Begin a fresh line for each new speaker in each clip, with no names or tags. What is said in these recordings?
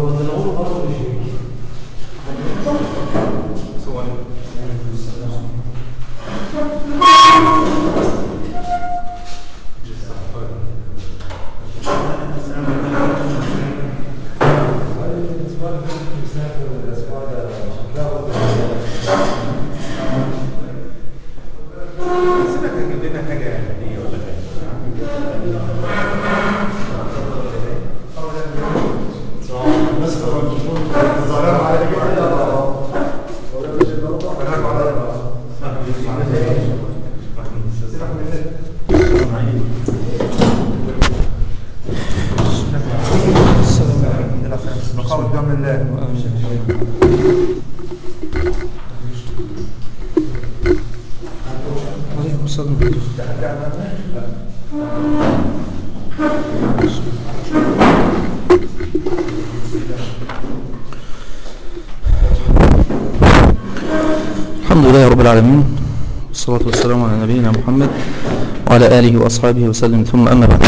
سيبك تجيب لنا حاجه هديه ولا حاجه بقاء قدام الله
الحمد لله رب العالمين والصلاة والسلام على نبينا محمد وعلى آله وأصحابه وسلم ثم أما بعد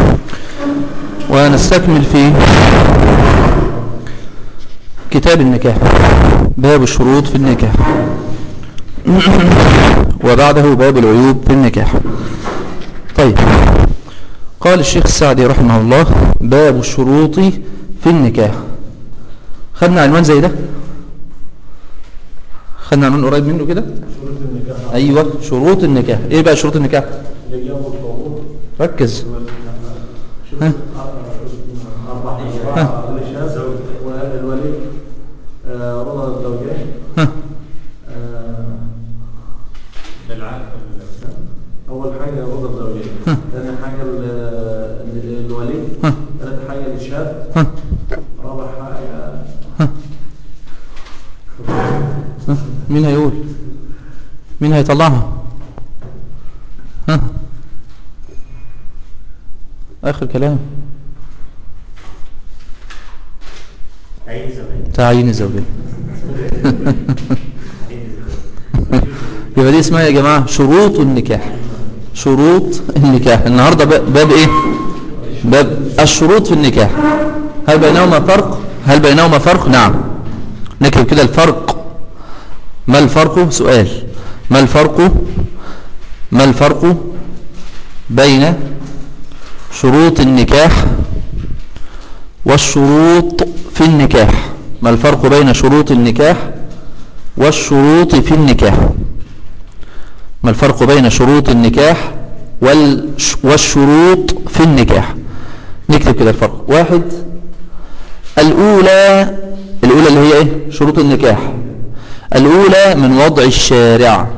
ونستكمل في كتاب النكاح باب الشروط في النكاح وبعده باب العيوب في النكاح طيب قال الشيخ السعدي رحمه الله باب الشروط في النكاح خدنا عنوان زي ده خدنا عنوان قريب منه كده ايوه شروط النكاح ايه بقى شروط النكاح ركز ها ها
الولي آه، رضا الزوجين
ها
آه، أول حاجة رضا الزوجين ثاني حاجة ال- ال- الولي
ها
ثالث حاجة الشاب
ها
رابع حاجة
ها مين هيقول مين هيطلعها ها اخر كلام
عين زمان
تعيين الزوجين يبقى دي اسمها يا جماعة شروط النكاح شروط النكاح النهاردة ب- باب ايه باب الشروط في النكاح هل بينهما فرق هل بينهما فرق نعم نكتب كده الفرق ما الفرق سؤال ما الفرق ما الفرق بين شروط النكاح والشروط في النكاح ما الفرق بين شروط النكاح والشروط في النكاح ما الفرق بين شروط النكاح والش- والشروط في النكاح نكتب كده الفرق واحد الأولى الأولى اللي هي إيه شروط النكاح الأولى من وضع الشارع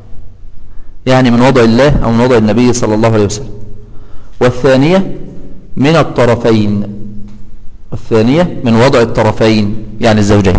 يعني من وضع الله أو من وضع النبي صلى الله عليه وسلم والثانية من الطرفين والثانية من وضع الطرفين يعني الزوجين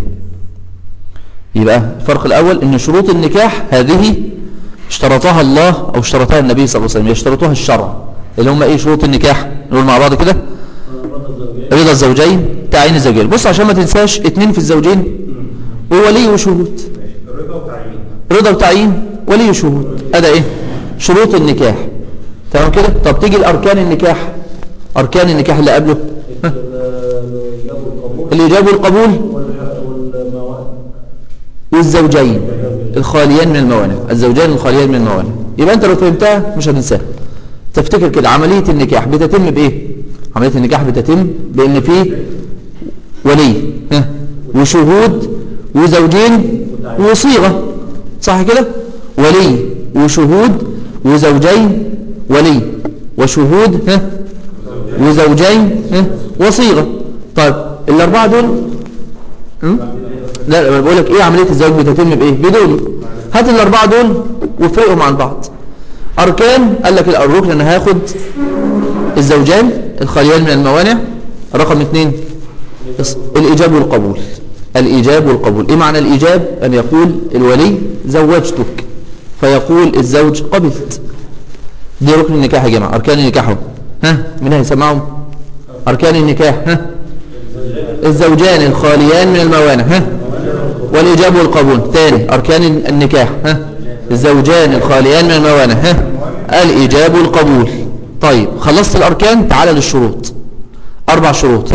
يبقى الفرق الأول أن شروط النكاح هذه اشترطها الله أو اشترطها النبي صلى الله عليه وسلم يشترطها الشرع اللي هم إيه شروط النكاح نقول مع بعض كده
رضا الزوجين
رضا الزوجين تعيين الزوجين بص عشان ما تنساش اتنين في الزوجين وولي وشهود
رضا وتعيين
رضا وتعيين ولي وشهود هذا ايه شروط النكاح تمام كده طب تيجي الاركان النكاح اركان النكاح اللي قبله ها؟
الإجابة والقبول
الاجابه والقبول
والح- والمواد
والزوجين الخاليان من الموانع الزوجين الخاليان من الموانع يبقى انت لو فهمتها مش هتنساها تفتكر كده عملية النكاح بتتم بايه عملية النكاح بتتم بان في ولي ها وشهود وزوجين وصيغة صح كده ولي وشهود وزوجين ولي وشهود ها وزوجين ها وصيغة طيب الاربعة دول م? لا لا، انا بقول لك ايه عمليه الزواج بتتم بايه بدول هات الاربعه دول وفرقهم عن بعض اركان قال لك لا، الركن انا هاخد الزوجان الخاليان من الموانع رقم اثنين الص- الايجاب والقبول الايجاب والقبول ايه معنى الايجاب ان يقول الولي زوجتك فيقول الزوج قبلت دي ركن النكاح يا جماعه اركان النكاح اهو. ها مين هيسمعهم اركان النكاح ها الزوجان الخاليان من الموانع ها والإجاب والقبول ثاني أركان النكاح ها الزوجان الخاليان من الموانع ها الإجاب والقبول طيب خلصت الأركان تعال للشروط أربع شروط ها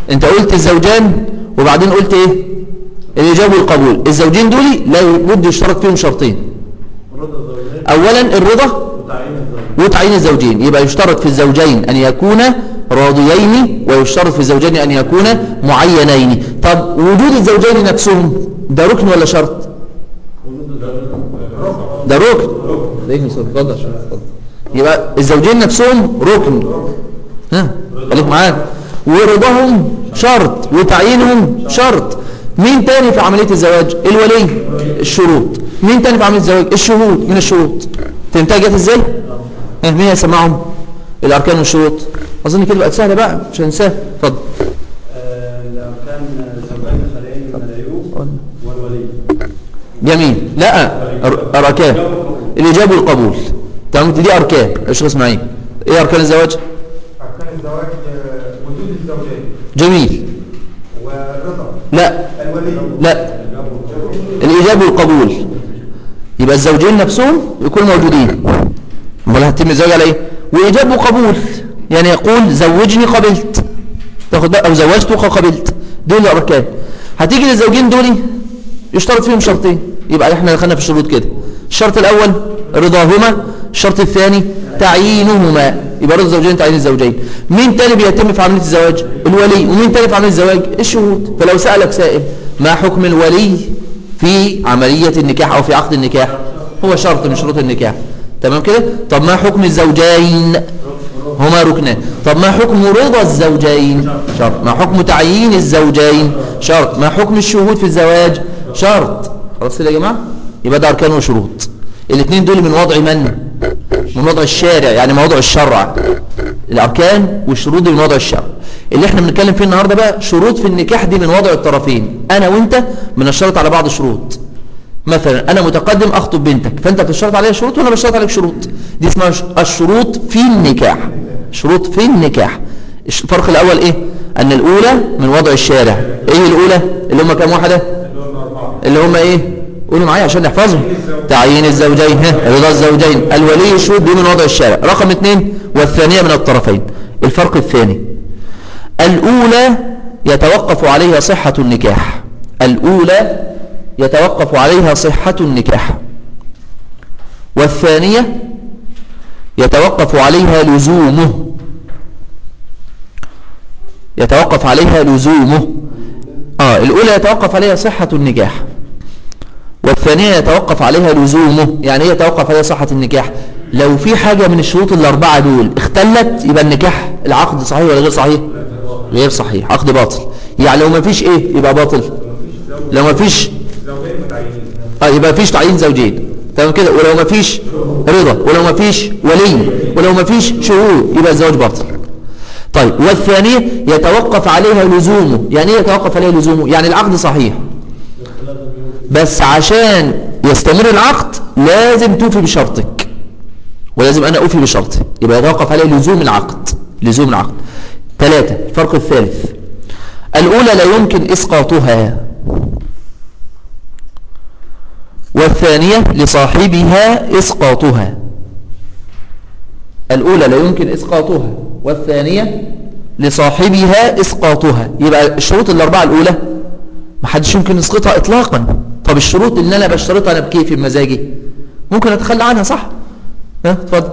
انت قلت الزوجان وبعدين قلت ايه الاجابه والقبول الزوجين دول لا بد يشترط فيهم شرطين
رضا الزوجين
اولا الرضا
وتعيين الزوجين
وتعيين الزوجين يبقى يشترط في الزوجين أن يكونا راضيين ويشترط في الزوجين أن يكونا معينين طب وجود الزوجين نفسهم ده ركن ولا شرط
وجود الزوجين
ده ركن ليه مصر اتفضل اتفضل. يبقى الزوجين نفسهم ركن ها خليك معاك ورضاهم شرط وتعيينهم شرط مين تاني في عملية الزواج الولي الشروط مين تاني في عملية الزواج الشهود من الشروط فهمتها جت ازاي ها مين هيسمعهم الاركان والشروط اظن كده بقت سهله بقى مش هنساها اتفضل
الأركان زوجين خليين من العيوب والولي
جميل لا أر- اركان الاجابه والقبول تمام دي اركان يا شيخ اسماعيل ايه اركان الزواج
أركان الزواج آه، وجود الزوجين
جميل
والرضا
لا
الولي
لا الإجابة والقبول يبقى الزوجين نفسهم يكونوا موجودين امال هتتم الزواج على ايه وإجابة وقبول يعني يقول زوجني قبلت تاخد بقى أو زوجتك قبلت دول الأركان هتيجي للزوجين دول يشترط فيهم شرطين يبقى احنا دخلنا في الشروط كده الشرط الأول رضاهما الشرط الثاني تعيينهما يبقى رضا الزوجين تعيين الزوجين مين تاني بيتم في عملية الزواج الولي ومين تاني في عملية الزواج الشهود فلو سألك سائل ما حكم الولي في عملية النكاح أو في عقد النكاح هو شرط من شروط النكاح تمام كده طب ما حكم الزوجين هما ركنان طب ما حكم رضا الزوجين شرط ما حكم تعيين الزوجين شرط ما حكم الشهود في الزواج شرط خلاص كده يا جماعة يبقى ده أركان وشروط الاثنين دول من وضع من من وضع الشارع يعني موضوع الشرع الأركان والشروط دي من وضع الشرع اللي احنا بنتكلم فيه النهاردة بقى شروط في النكاح دي من وضع الطرفين أنا وانت بنشترط على بعض الشروط مثلا أنا متقدم أخطب بنتك فأنت بتشترط عليها شروط وأنا بشترط عليك شروط دي اسمها ش- الشروط في النكاح شروط في النكاح الش- الفرق الأول إيه أن الأولى من وضع الشارع إيه الأولى اللي هم كام واحدة اللي هم إيه قولوا معايا عشان نحفظهم تعيين الزوجين ها رضا الزوجين الولي الشهود دي من وضع الشارع رقم اثنين والثانية من الطرفين الفرق الثاني الأولى يتوقف عليها صحة النكاح الأولى يتوقف عليها صحة النكاح والثانية يتوقف عليها لزومه يتوقف عليها لزومه آه الأولى يتوقف عليها صحة النكاح والثانية يتوقف عليها لزومه يعني ايه يتوقف عليها صحة النكاح لو في حاجة من الشروط الأربعة دول اختلت يبقى النكاح العقد صحيح ولا غير صحيح غير صحيح عقد باطل يعني لو ما فيش ايه يبقى باطل لو ما فيش
زوجين متعينين
اه يبقى فيش تعيين زوجين تمام كده ولو ما فيش رضا ولو ما فيش ولي ولو ما فيش شهود يبقى الزواج باطل طيب والثانية يتوقف عليها لزومه يعني ايه يتوقف عليها لزومه يعني العقد صحيح بس عشان يستمر العقد لازم توفي بشرطك ولازم انا اوفي بشرطي يبقى يتوقف عليه لزوم العقد لزوم العقد ثلاثة الفرق الثالث الأولى لا يمكن إسقاطها والثانية لصاحبها إسقاطها الأولى لا يمكن إسقاطها والثانية لصاحبها إسقاطها يبقى الشروط الأربعة الأولى ما حدش يمكن يسقطها إطلاقا طب الشروط اللي أنا بشترطها أنا بكيفي بمزاجي ممكن أتخلى عنها صح ها اتفضل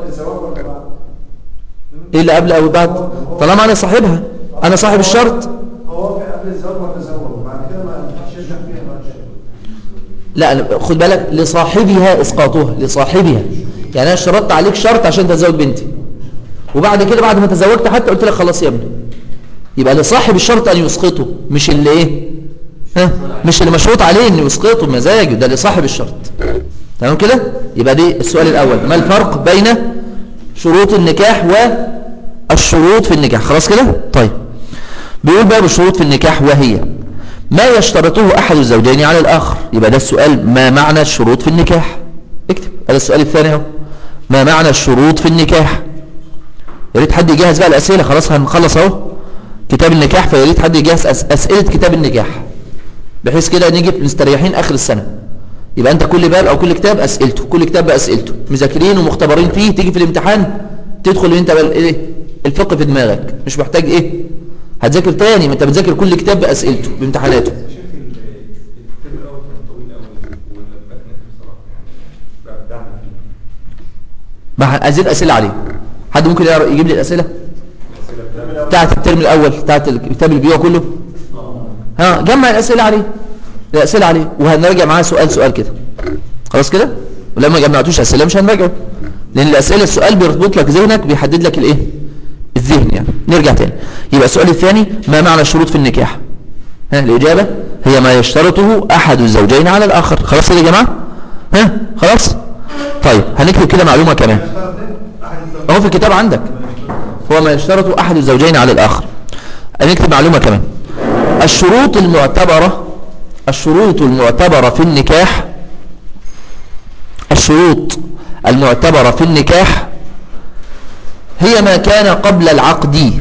ايه اللي قبل او بعد طالما انا صاحبها انا صاحب الشرط
هو في قبل الزواج والتزوج وبعد كده ما ينفعش يرجع فيها بعد شيء
لا خد بالك لصاحبها اسقاطها لصاحبها يعني انا اشترطت عليك شرط عشان تتزوج بنتي وبعد كده بعد ما تزوجت حتى قلت لك خلاص يا ابني يبقى لصاحب الشرط ان يسقطه مش اللي ايه ها مش اللي مشروط عليه ان يسقطه بمزاجه ده لصاحب الشرط تمام كده يبقى دي السؤال الاول ما الفرق بين شروط النكاح والشروط في النكاح خلاص كده طيب بيقول بقى بالشروط في النكاح وهي ما يشترطه أحد الزوجين على الآخر يبقى ده السؤال ما معنى الشروط في النكاح اكتب هذا السؤال الثاني اهو ما معنى الشروط في النكاح يا ريت حد يجهز بقى الأسئلة خلاص هنخلص اهو كتاب النكاح فيا ريت حد يجهز أس أسئلة كتاب النكاح بحيث كده نيجي مستريحين آخر السنة يبقى أنت كل باب أو كل كتاب أسئلته كل كتاب بأسئلته مذاكرين ومختبرين فيه تيجي في الامتحان تدخل انت بقى الايه الفقه في دماغك مش محتاج ايه هتذاكر تاني ما انت بتذاكر كل كتاب باسئلته بامتحاناته
شيخ ال- الكتاب الاول كان طويل قوي ولبكنا فيه بصراحه يعني بدعنا فيه
ما ازيد اسئله عليه حد ممكن يقرأ- يجيب لي الاسئله
الاسئله بتاعت
بتاعت الترم الاول بتاعت الكتاب اللي بيقوى كله ها جمع الاسئله عليه الاسئله عليه وهنراجع معاه سؤال سؤال كده خلاص كده ولما جمعتوش اسئله مش هنراجعه لان الاسئله السؤال بيربط لك ذهنك بيحدد لك الايه الذهن يعني نرجع تاني يبقى السؤال الثاني ما معنى الشروط في النكاح ها الاجابه هي ما يشترطه احد الزوجين على الاخر خلاص كده يا جماعه ها خلاص طيب هنكتب كده معلومه كمان
اشترط ايه؟ احد الزوجين
اهو في الكتاب عندك هو ما يشترط أحد الزوجين على الآخر هنكتب معلومة كمان الشروط المعتبرة الشروط المعتبرة في النكاح الشروط المعتبرة في النكاح هي ما كان قبل العقد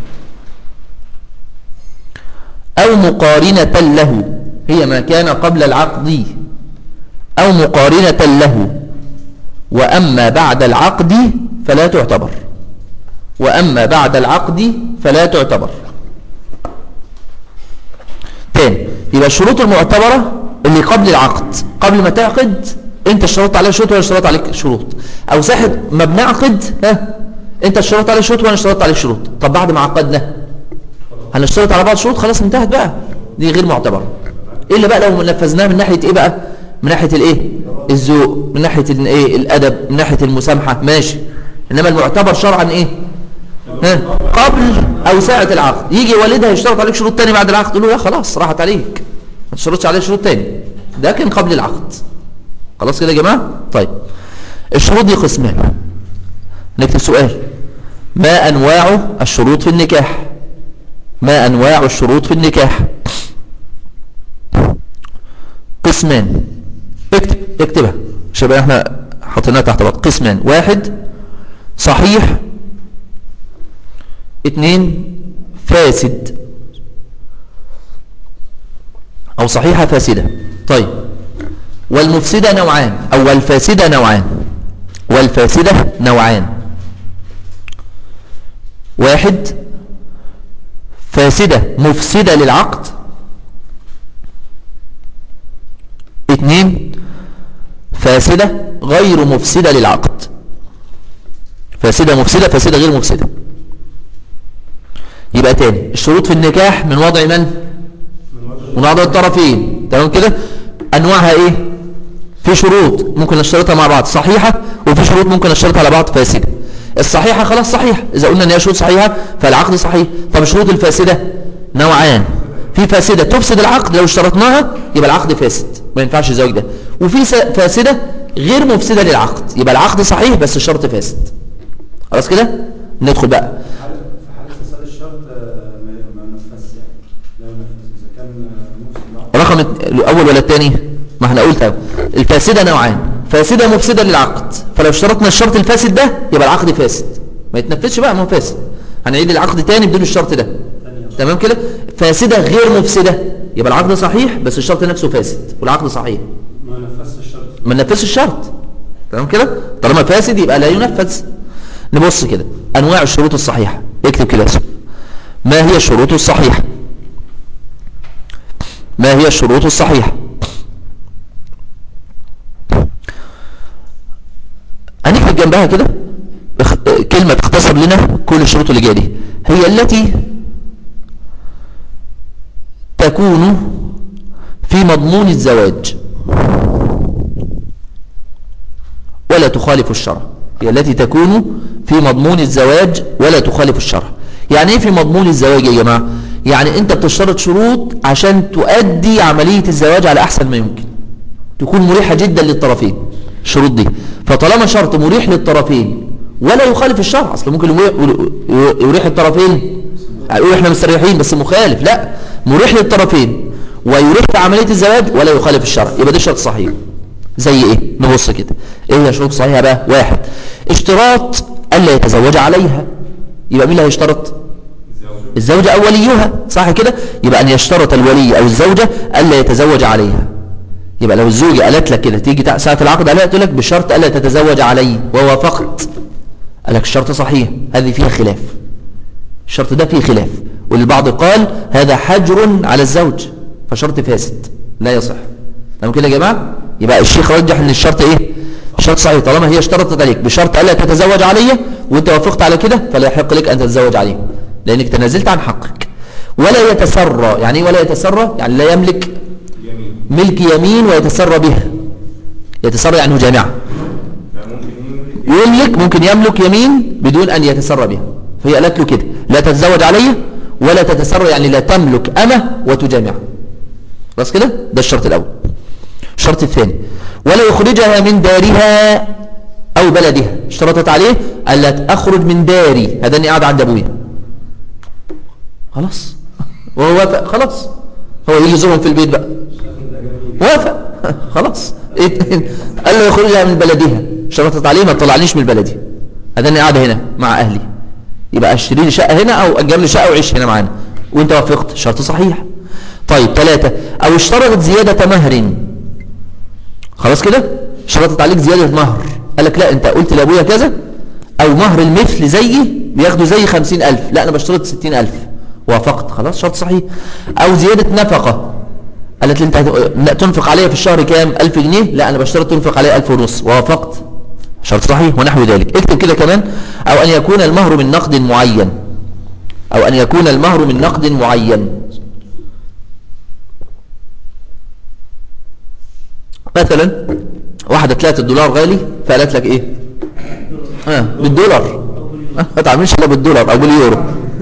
أو مقارنة له هي ما كان قبل العقد أو مقارنة له وأما بعد العقد فلا تعتبر وأما بعد العقد فلا تعتبر تاني يبقى الشروط المعتبرة اللي قبل العقد قبل ما تعقد انت اشترطت عليه شروط وانا اشترطت عليك شروط او صاحب ما بنعقد ها انت اشترطت عليه شروط وانا اشترطت عليك شروط طب بعد ما عقدنا هنشترط على بعض شروط خلاص انتهت بقى دي غير معتبرة الا بقى لو نفذناها من ناحية ايه بقى من ناحية الايه الذوق من ناحية الايه الادب من ناحية المسامحة ماشي انما المعتبر شرعا ايه ها قبل او ساعة العقد يجي والدها يشترط عليك شروط تاني بعد العقد تقول له يا خلاص راحت عليك ما تشترطش عليه شروط تاني ده كان قبل العقد خلاص كده يا جماعة طيب الشروط دي قسمان نكتب سؤال ما انواع الشروط في النكاح ما انواع الشروط في النكاح قسمان اكتب اكتبها شباب احنا حطيناها تحت بعض قسمان واحد صحيح اتنين فاسد او صحيحة فاسدة طيب والمفسدة نوعان او والفاسدة نوعان والفاسدة نوعان واحد فاسدة مفسدة للعقد اتنين فاسدة غير مفسدة للعقد فاسدة مفسدة فاسدة غير مفسدة يبقى تاني الشروط في النكاح من وضع من من وضع الطرفين تمام كده انواعها ايه في شروط ممكن نشترطها مع بعض صحيحة وفي شروط ممكن نشترطها على بعض فاسدة الصحيحة خلاص صحيح اذا قلنا ان هي شروط صحيحة فالعقد صحيح طب الشروط الفاسدة نوعان في فاسدة تفسد العقد لو اشترطناها يبقى العقد فاسد ما ينفعش الزواج ده وفي س- فاسدة غير مفسدة للعقد يبقى العقد صحيح بس الشرط فاسد خلاص كده ندخل بقى
في حالة في حالة فساد الشرط آه، ما ما نفذش يعني لا ينفذ إذا كان آه، مفسد العقد.
رقم الت- الاول ولا الثاني ما احنا قلت اهو. الفاسده نوعان فاسده مفسده للعقد فلو اشترطنا الشرط الفاسد ده يبقى العقد فاسد ما يتنفذش بقى ما هو فاسد هنعيد العقد تاني بدون الشرط ده تمام كده فاسده غير مفسده يبقى العقد صحيح بس الشرط نفسه فاسد والعقد صحيح
ما نفذش الشرط
ما ننفذش الشرط تمام كده طالما فاسد يبقى لا ينفذ نبص كده انواع الشروط الصحيحه اكتب كده اسم ما هي الشروط الصحيحه ما هي الشروط الصحيحه هنكتب جنبها كده اخ- كلمه تختصر لنا كل الشروط اللي جايه دي هي التي تكون في مضمون الزواج ولا تخالف الشرع هي التي تكون في مضمون الزواج ولا تخالف الشرع يعني ايه في مضمون الزواج يا جماعة يعني انت بتشترط شروط عشان تؤدي عملية الزواج على احسن ما يمكن تكون مريحة جدا للطرفين الشروط دي فطالما شرط مريح للطرفين ولا يخالف الشرع اصل ممكن يمي- يريح الطرفين يقول احنا مستريحين بس مخالف لا مريح للطرفين ويريح في عملية الزواج ولا يخالف الشرع يبقى ده شرط صحيح زي ايه نبص كده ايه هي شروط صحيحة بقى واحد اشتراط الا يتزوج عليها يبقى مين اللي هيشترط الزوجة او وليها صح كده يبقى ان يشترط الولي او الزوجة الا يتزوج عليها يبقى لو الزوجة قالت لك كده تيجي تع- ساعة العقد عليها تقول لك بشرط الا تتزوج علي ووافقت قال لك الشرط صحيح هذه فيها خلاف الشرط ده فيه خلاف والبعض قال هذا حجر على الزوج فشرط فاسد لا يصح تمام كده يا جماعة يبقى الشيخ رجح ان الشرط ايه الشرط صحيح طالما هي اشترطت عليك بشرط الا تتزوج عليه وانت وافقت على كده فلا يحق لك ان تتزوج عليه لانك تنازلت عن حقك ولا يتسرى يعني ايه ولا يتسرى يعني لا يملك
يمين
ملك يمين ويتسرى بها يتسرى يعني جامعة
يعني ممكن يملك
يملك ممكن يملك يمين بدون أن يتسرى بها فهي قالت له كده لا تتزوج عليه ولا تتسرى يعني لا تملك أمه وتجامع بس كده ده الشرط الأول الشرط الثاني ولا يخرجها من دارها أو بلدها اشترطت عليه ألا أخرج من داري هذا أني قاعد عند أبويا خلاص وهو وافق خلاص هو يجي يزورهم في البيت بقى وافق خلاص قال له يخرجها من بلدها شرطت عليه ما تطلعنيش من بلدي هذا انا قاعد هنا مع اهلي يبقى اشتري لي شقه هنا او اجر لي شقه وعيش هنا معانا وانت وافقت شرط صحيح طيب ثلاثة او اشترطت زيادة مهر خلاص كده شرطت عليك زيادة مهر قال لك لا انت قلت لابويا كذا او مهر المثل زيي بياخدوا زي خمسين الف لا انا بشترط ستين الف وافقت خلاص شرط صحيح او زيادة نفقة قالت لي انت هت- لا تنفق عليا في الشهر كام 1000 جنيه لا انا بشترط تنفق عليا 1000 ونص ووافقت شرط صحيح ونحو ذلك اكتب كده كمان او ان يكون المهر من نقد معين او ان يكون المهر من نقد معين مثلا واحدة 3 دولار غالي فقالت لك ايه اه بالدولار آه، ما تعملش الا بالدولار او باليورو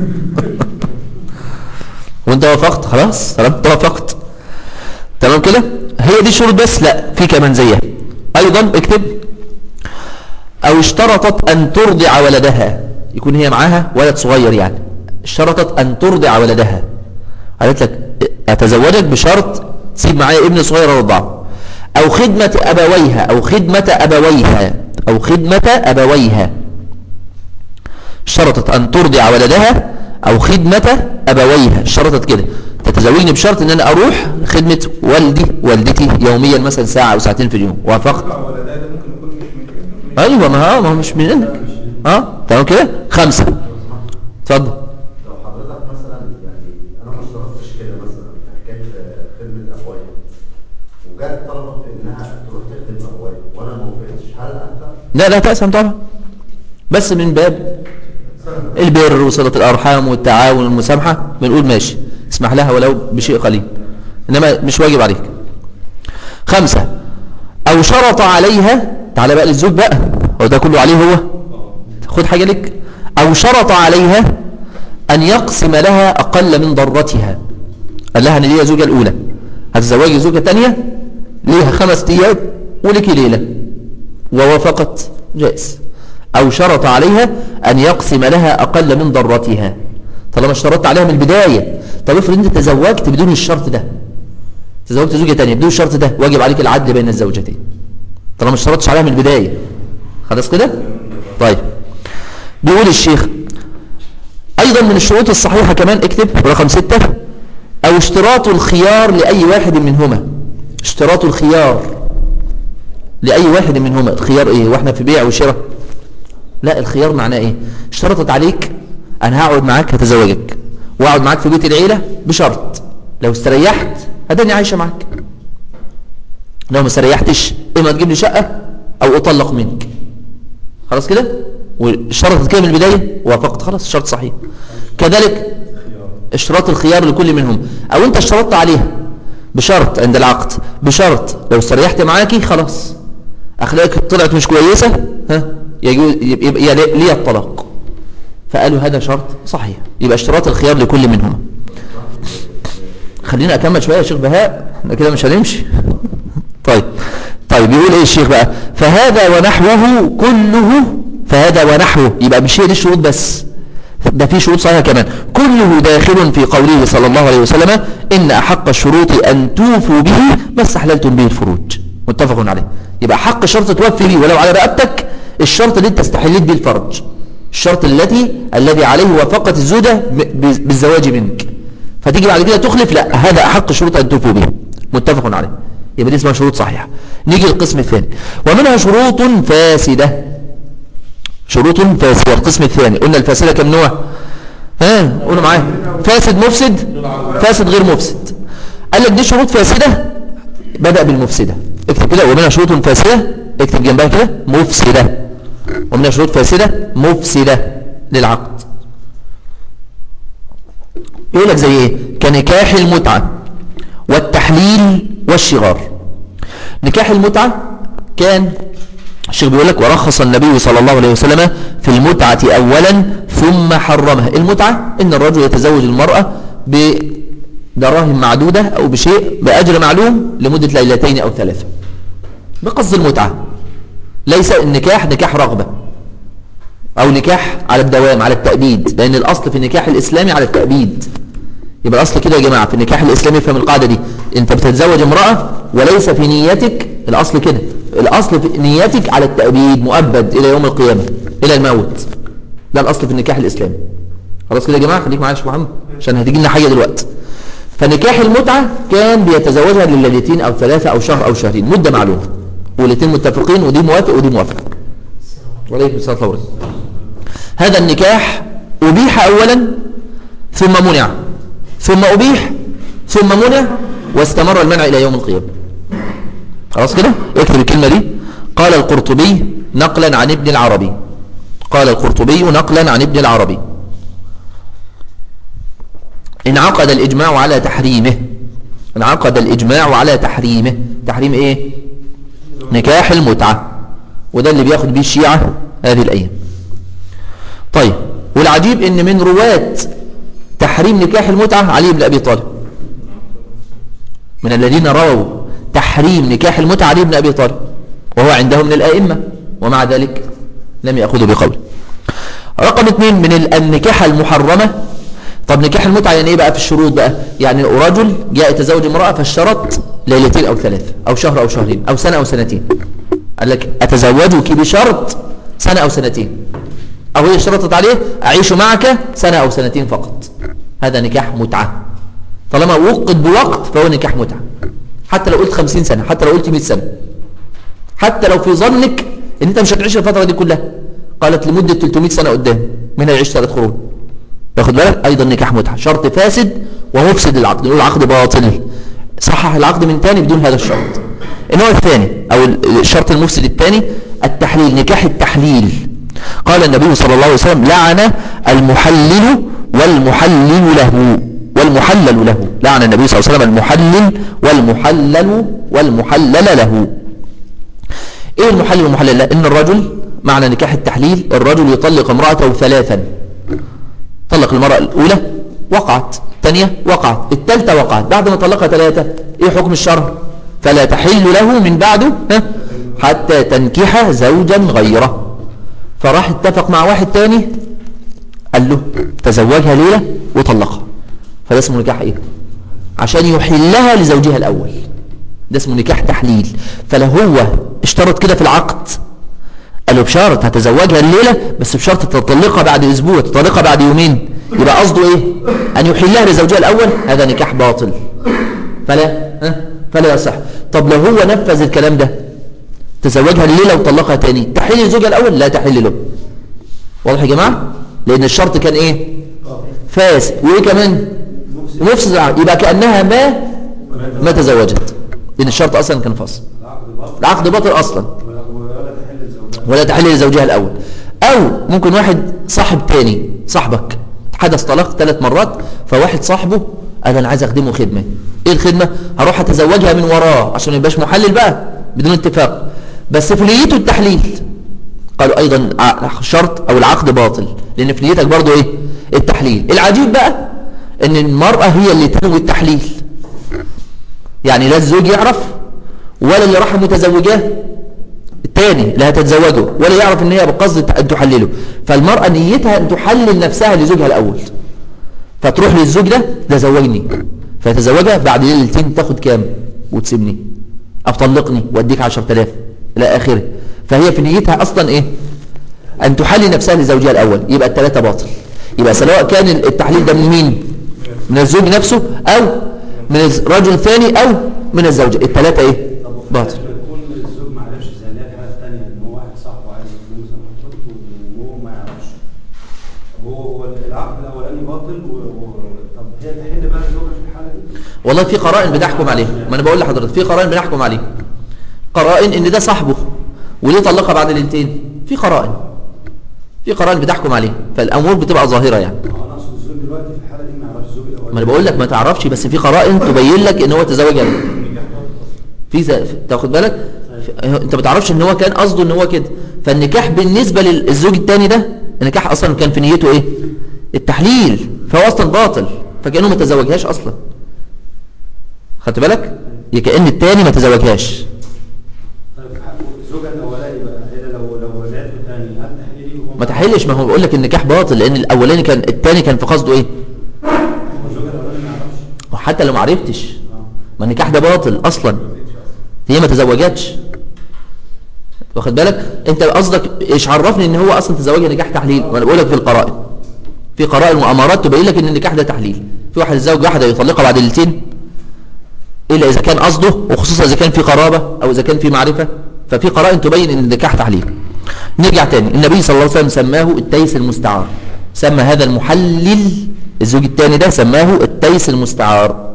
وانت وافقت خلاص طالما انت وافقت تمام كده هي دي شروط بس لا في كمان زيها ايضا اكتب او اشترطت ان ترضع ولدها يكون هي معاها ولد صغير يعني اشترطت ان ترضع ولدها قالت لك اتزوجك بشرط تسيب معايا ابن صغير ارضعه او خدمة ابويها او خدمة ابويها او خدمة ابويها اشترطت ان ترضع ولدها او خدمة ابويها اشترطت كده تتزوجني بشرط ان انا اروح خدمة والدي والدتي يوميا مثلا ساعة او ساعتين في اليوم وافقت
ولا ده ده ممكن يكون مش من كده
ايوه ما هو ما هو مش منك اه تمام كده خمسة اتفضل
لو حضرتك مثلا يعني انا ما اشترطتش كده مثلا في حكايه خدمه ابويا وجت طلبت انها تروح تخدم ابويا وانا ما وافقتش هل انت
لا لا تأسم طبعا بس من باب البر وصلة الأرحام والتعاون والمسامحة بنقول ماشي اسمح لها ولو بشيء قليل إنما مش واجب عليك خمسة أو شرط عليها تعالى بقى للزوج بقى هو ده كله عليه هو خد حاجة لك أو شرط عليها أن يقسم لها أقل من ضرتها قال لها أن ليها زوجة الأولى هتزوجي زوجة تانية ليها خمس أيام ولك ليلة ووافقت جائز أو شرط عليها أن يقسم لها أقل من ضرتها طالما اشترطت عليها من البداية طب افرض انت تزوجت بدون الشرط ده تزوجت زوجة تانية بدون الشرط ده واجب عليك العدل بين الزوجتين طالما اشترطتش عليها من البداية خلاص كده طيب بيقول الشيخ أيضا من الشروط الصحيحة كمان اكتب رقم ستة أو اشتراط الخيار لأي واحد منهما اشتراط الخيار لأي واحد منهما الخيار ايه واحنا في بيع وشراء لا الخيار معناه ايه اشترطت عليك انا هقعد معاك هتزوجك واقعد معاك في بيت العيلة بشرط لو استريحت هداني عايشة معاك لو ما استريحتش اما تجيب لي شقة او اطلق منك خلاص كده واشترطت كده من البداية وافقت خلاص الشرط صحيح كذلك اشتراط الخيار لكل منهم او انت اشترطت عليها بشرط عند العقد بشرط لو استريحت معاكي خلاص اخلاقك طلعت مش كويسة ها يجوز يبقى يبقى لي الطلاق فقالوا هذا شرط صحيح يبقى اشتراط الخيار لكل منهما خلينا اكمل شوية يا شيخ بهاء احنا كده مش هنمشي طيب طيب يقول ايه الشيخ بقى فهذا ونحوه كله فهذا ونحوه يبقى مش هي دي الشروط بس ده في شروط صحيحة كمان كله داخل في قوله صلى الله عليه وسلم إن أحق الشروط أن توفوا به ما استحللتم به الفروج متفق عليه يبقى حق شرط توفي به ولو على رقبتك الشرط اللي انت استحليت به الفرج الشرط الذي الذي عليه وافقت الزوجة ب- بالزواج منك فتيجي بعد كده تخلف لا هذا أحق الشروط أن توفوا به متفق عليه يبقى دي اسمها شروط صحيحة نيجي للقسم الثاني ومنها شروط فاسدة شروط فاسدة القسم الثاني قلنا الفاسدة كم نوع ها قولوا معايا فاسد مفسد فاسد غير مفسد قال لك دي شروط فاسدة بدأ بالمفسدة اكتب كده ومنها شروط فاسدة اكتب جنبها كده مفسدة ومنها شروط فاسدة مفسدة للعقد يقول لك زي ايه كنكاح المتعة والتحليل والشغار نكاح المتعة كان الشيخ بيقول لك ورخص النبي صلى الله عليه وسلم في المتعة أولا ثم حرمها المتعة إن الرجل يتزوج المرأة بدراهم معدودة أو بشيء بأجر معلوم لمدة ليلتين أو ثلاثة بقصد المتعة ليس النكاح نكاح رغبة أو نكاح على الدوام على التأبيد لأن الأصل في النكاح الإسلامي على التأبيد يبقى الأصل كده يا جماعة في النكاح الإسلامي فهم القاعدة دي أنت بتتزوج امرأة وليس في نيتك الأصل كده الأصل في نيتك على التأبيد مؤبد إلى يوم القيامة إلى الموت ده الأصل في النكاح الإسلامي خلاص كده يا جماعة خليك معايا يا شيخ محمد عشان هتيجي لنا حاجة دلوقتي فنكاح المتعة كان بيتزوجها لليلتين أو ثلاثة أو شهر أو شهرين مدة معلومة والاثنين متفقين ودي موافق ودي موافق وعليكم السلام ورحمة الله هذا النكاح أبيح أولا ثم منع ثم أبيح ثم منع واستمر المنع إلى يوم القيامة خلاص كده اكتب الكلمة دي قال القرطبي نقلا عن ابن العربي قال القرطبي نقلا عن ابن العربي انعقد الإجماع على تحريمه انعقد الإجماع على تحريمه تحريم ايه نكاح المتعة وده اللي بياخد بيه الشيعة هذه الأيام طيب والعجيب ان من رواة تحريم نكاح المتعة علي بن أبي طالب من الذين رووا تحريم نكاح المتعة علي بن أبي طالب وهو عنده من الآئمة ومع ذلك لم يأخذوا بقوله رقم اثنين من ال- النكاح المحرمة طب نكاح المتعة يعني ايه بقى في الشروط بقى يعني رجل جاء يتزوج امرأة فاشترط ليلتين او ثلاثة او شهر او شهرين او سنة او سنتين قال لك اتزوجك بشرط سنة او سنتين او هي اشترطت عليه اعيش معك سنة او سنتين فقط هذا نكاح متعة طالما وقد بوقت فهو نكاح متعة حتى لو قلت خمسين سنة حتى لو قلت مئة سنة حتى لو في ظنك ان انت مش هتعيش الفترة دي كلها قالت لمدة 300 سنة قدام منها يعيش ثلاث قرون تاخد بالك ايضا نكاح متعة شرط فاسد ومفسد العقد نقول العقد باطل صحح العقد من تاني بدون هذا الشرط النوع الثاني او الشرط المفسد الثاني التحليل نكاح التحليل قال النبي صلى الله عليه وسلم لعن المحلل والمحلل له والمحلل له لعن النبي صلى الله عليه وسلم المحلل والمحلل والمحلل له ايه المحلل والمحلل له ان الرجل معنى نكاح التحليل الرجل يطلق امرأته ثلاثا طلق المرأة الأولى وقعت الثانية وقعت الثالثة وقعت بعد ما طلقها ثلاثة ايه حكم الشرع فلا تحل له من بعده ها؟ حتى تنكح زوجا غيره فراح اتفق مع واحد تاني قال له تزوجها ليلة وطلقها فده اسمه نكاح ايه عشان يحلها لزوجها الأول ده اسمه نكاح تحليل فلو هو اشترط كده في العقد قال له بشرط هتزوجها الليلة بس بشرط تطلقها بعد أسبوع تطلقها بعد يومين يبقى قصده إيه أن يحلها لزوجها الأول هذا نكاح باطل فلا ها؟ فلا يصح طب لو هو نفذ الكلام ده تزوجها الليلة وطلقها تاني تحل لزوجها الأول لا تحل له واضح يا جماعة لأن الشرط كان إيه فاسد وإيه كمان مفسد العقد يبقى كأنها ما ما تزوجت لأن الشرط أصلا كان فاسد
العقد باطل
العقد باطل أصلا
ولا ولا تحل الزوجات
ولا تحل لزوجها الأول أو ممكن واحد صاحب تاني صاحبك حدث طلاق ثلاث مرات فواحد صاحبه قال أنا عايز أخدمه خدمة إيه الخدمة؟ هروح أتزوجها من وراه عشان ما يبقاش محلل بقى بدون اتفاق بس في نيته التحليل قالوا أيضا ع- شرط أو العقد باطل لأن في نيتك برضو إيه؟ التحليل العجيب بقى إن المرأة هي اللي تنوي التحليل يعني لا الزوج يعرف ولا اللي راح متزوجاه الثاني اللي هتتزوجه ولا يعرف ان هي بقصد ان تحلله فالمرأة نيتها ان تحلل نفسها لزوجها الاول فتروح للزوج ده ده زوجني فتزوجها بعد ليلتين تاخد كام وتسيبني او طلقني واديك 10000 الى اخره فهي في نيتها اصلا ايه ان تحلل نفسها لزوجها الاول يبقى الثلاثه باطل يبقى سواء كان التحليل ده من مين من الزوج نفسه او من الرجل الثاني او من الزوجه الثلاثه ايه
طب وفي
باطل
الآخر يكون الزوج ما عرفش زي اللي هي الحاله الثانيه ان هو واحد صاحبه عايز يتجوز او خطيبته وهو ما يعرفش طب هو هو العقد الاولاني باطل
والله في قرائن بتحكم عليه ما انا بقول لحضرتك في قرائن بنحكم عليه قرائن ان ده صاحبه وليه طلقها بعد ليلتين في قرائن في قرائن بتحكم عليه فالامور بتبقى ظاهره يعني
انا اقصد الزوج دلوقتي في الحاله دي ما يعرفش الزوج الاولاني
ما انا بقول لك ما تعرفش بس في قرائن تبين لك ان هو تزوج يعني في ز- تاخد بالك في- انت ما تعرفش ان هو كان قصده ان هو كده فالنكاح بالنسبه للزوج الثاني ده النكاح اصلا كان في نيته ايه التحليل فهو اصلا باطل فكانه ما تزوجهاش اصلا خدت بالك يا كان الثاني ما تزوجهاش
طيب الزوجه الاولاني بقى هي لو لو رجعت ثاني هل تحليلي وهو
ما تحلش ما هو بيقول لك النكاح باطل لان الاولاني كان الثاني كان في قصده ايه
هو الزوجه الاولاني ما يعرفش
وحتى لو ما عرفتش
اه
ما النكاح ده باطل اصلا هي ما تزوجتش واخد بالك انت قصدك ايش عرفني ان هو اصلا تزوجها نكاح تحليل وانا بقول لك في القرائن في قرائن وامارات تبين لك ان النكاح ده تحليل في واحد يتزوج واحده يطلقها بعد ليلتين الا اذا كان قصده وخصوصا اذا كان في قرابه او اذا كان في معرفه ففي قرائن تبين ان النكاح تحليل نرجع تاني النبي صلى الله عليه وسلم سماه التيس المستعار سمى هذا المحلل الزوج الثاني ده سماه التيس المستعار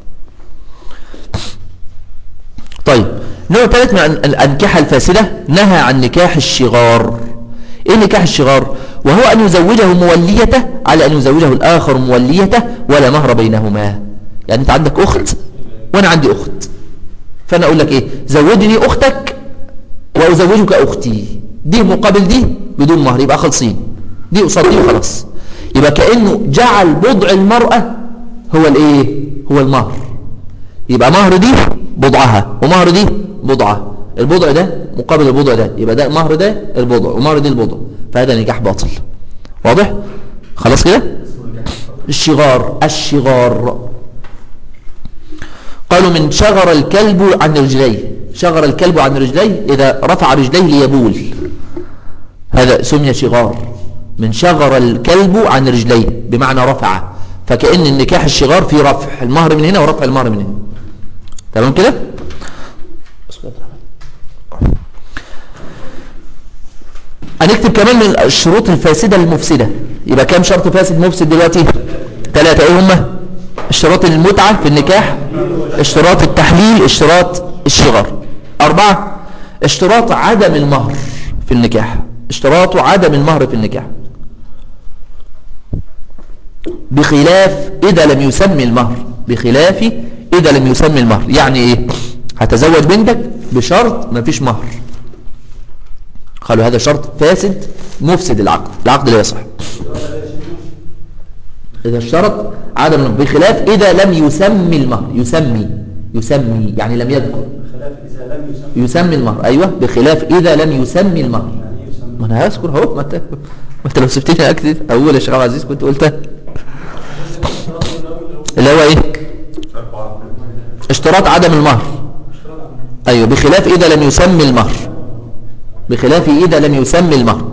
طيب نوع ثالث من الأن- الأنكحة الفاسدة نهى عن نكاح الشغار إيه نكاح الشغار وهو أن يزوجه موليته على أن يزوجه الآخر موليته ولا مهر بينهما يعني أنت عندك أخت وأنا عندي أخت فأنا أقول لك إيه زوجني أختك وأزوجك أختي دي مقابل دي بدون مهر يبقى خلصين دي قصاد دي وخلاص يبقى كأنه جعل بضع المرأة هو الإيه هو المهر يبقى مهر دي بضعها ومهر دي بضعها البضع ده مقابل البضع ده يبقى ده مهر ده البضع ومهر دي البضع فهذا نكاح باطل واضح خلاص كده الشغار الشغار قالوا من شغر الكلب عن رجليه شغر الكلب عن رجليه إذا رفع رجليه ليبول هذا سمي شغار من شغر الكلب عن رجليه بمعنى رفع فكأن النكاح الشغار في رفع المهر من هنا ورفع المهر من هنا تمام كده هنكتب كمان من الشروط الفاسدة المفسدة يبقى كام شرط فاسد مفسد دلوقتي ثلاثة ايه هما اشتراط المتعة في النكاح اشتراط التحليل اشتراط الشغار أربعة اشتراط عدم المهر في النكاح اشتراط عدم المهر في النكاح بخلاف إذا لم يسمي المهر بخلاف إذا لم يسمي المهر يعني إيه هتزوج بنتك بشرط ما فيش مهر قالوا هذا شرط فاسد مفسد العقد العقد لا يصح إذا اشترط عدم المهر بخلاف إذا لم يسمي المهر يسمي يسمي يعني لم يذكر
خلاف اذا لم يسمى
يسمي المهر أيوة بخلاف إذا لم يسمي المهر
يعني ايه يسمى
ما أنا هذكر أهو ما أنت ما أنت لو سبتني أكتب أول يا شيخ عبد العزيز كنت قلتها اللي هو إيه اشتراط عدم المهر أيوة بخلاف إذا لم يسمي المهر بخلاف إذا لم يسمي المهر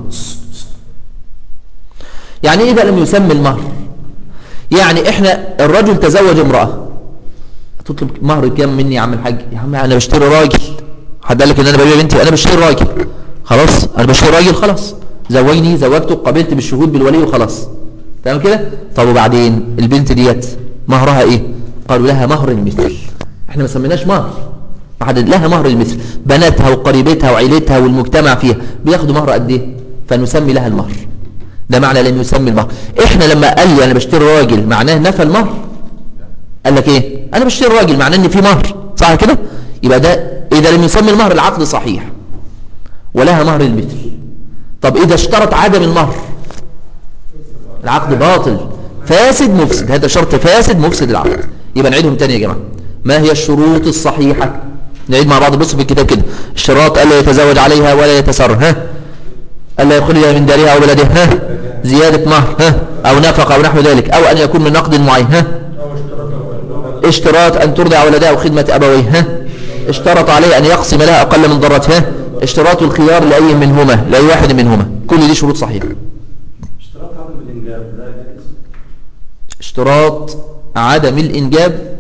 يعني إيه إذا لم يسمي المهر يعني إحنا الرجل تزوج امرأة تطلب مهر كام مني يا عم الحاج يا عم أنا بشتري راجل حد قال لك إن أنا ببيع بنتي أنا بشتري راجل خلاص أنا بشتري راجل خلاص زوجني زوجته قبلت بالشهود بالولي وخلاص تمام كده طب وبعدين البنت ديت مهرها إيه قالوا لها مهر المثل احنا ما سميناش مهر حدد لها مهر المثل بناتها وقريبتها وعيلتها والمجتمع فيها بياخدوا مهر قد ايه فنسمي لها المهر ده معنى لم يسمي المهر احنا لما قال لي انا بشتري راجل معناه نفى المهر قال لك ايه انا بشتري راجل معناه ان في مهر صح كده يبقى ده اذا لم يسمي المهر العقد صحيح ولها مهر المثل طب اذا اشترط عدم المهر العقد باطل فاسد مفسد هذا شرط فاسد مفسد العقد يبقى نعيدهم تاني يا جماعه ما هي الشروط الصحيحه نعيد مع بعض بص في الكتاب كده اشتراط الا يتزوج عليها ولا يتسر ها الا يخرجها من دارها او بلدها ها زياده مهر ها او نفقه او نحو ذلك او ان يكون من نقد معين ها اشتراط ان ترضع ولدها او خدمه ابويه ها اشترط عليه ان يقسم لها اقل من ضرتها اشتراط الخيار لاي منهما لاي واحد منهما كل دي شروط صحيحه
اشتراط عدم الانجاب ده جائز
اشتراط عدم الانجاب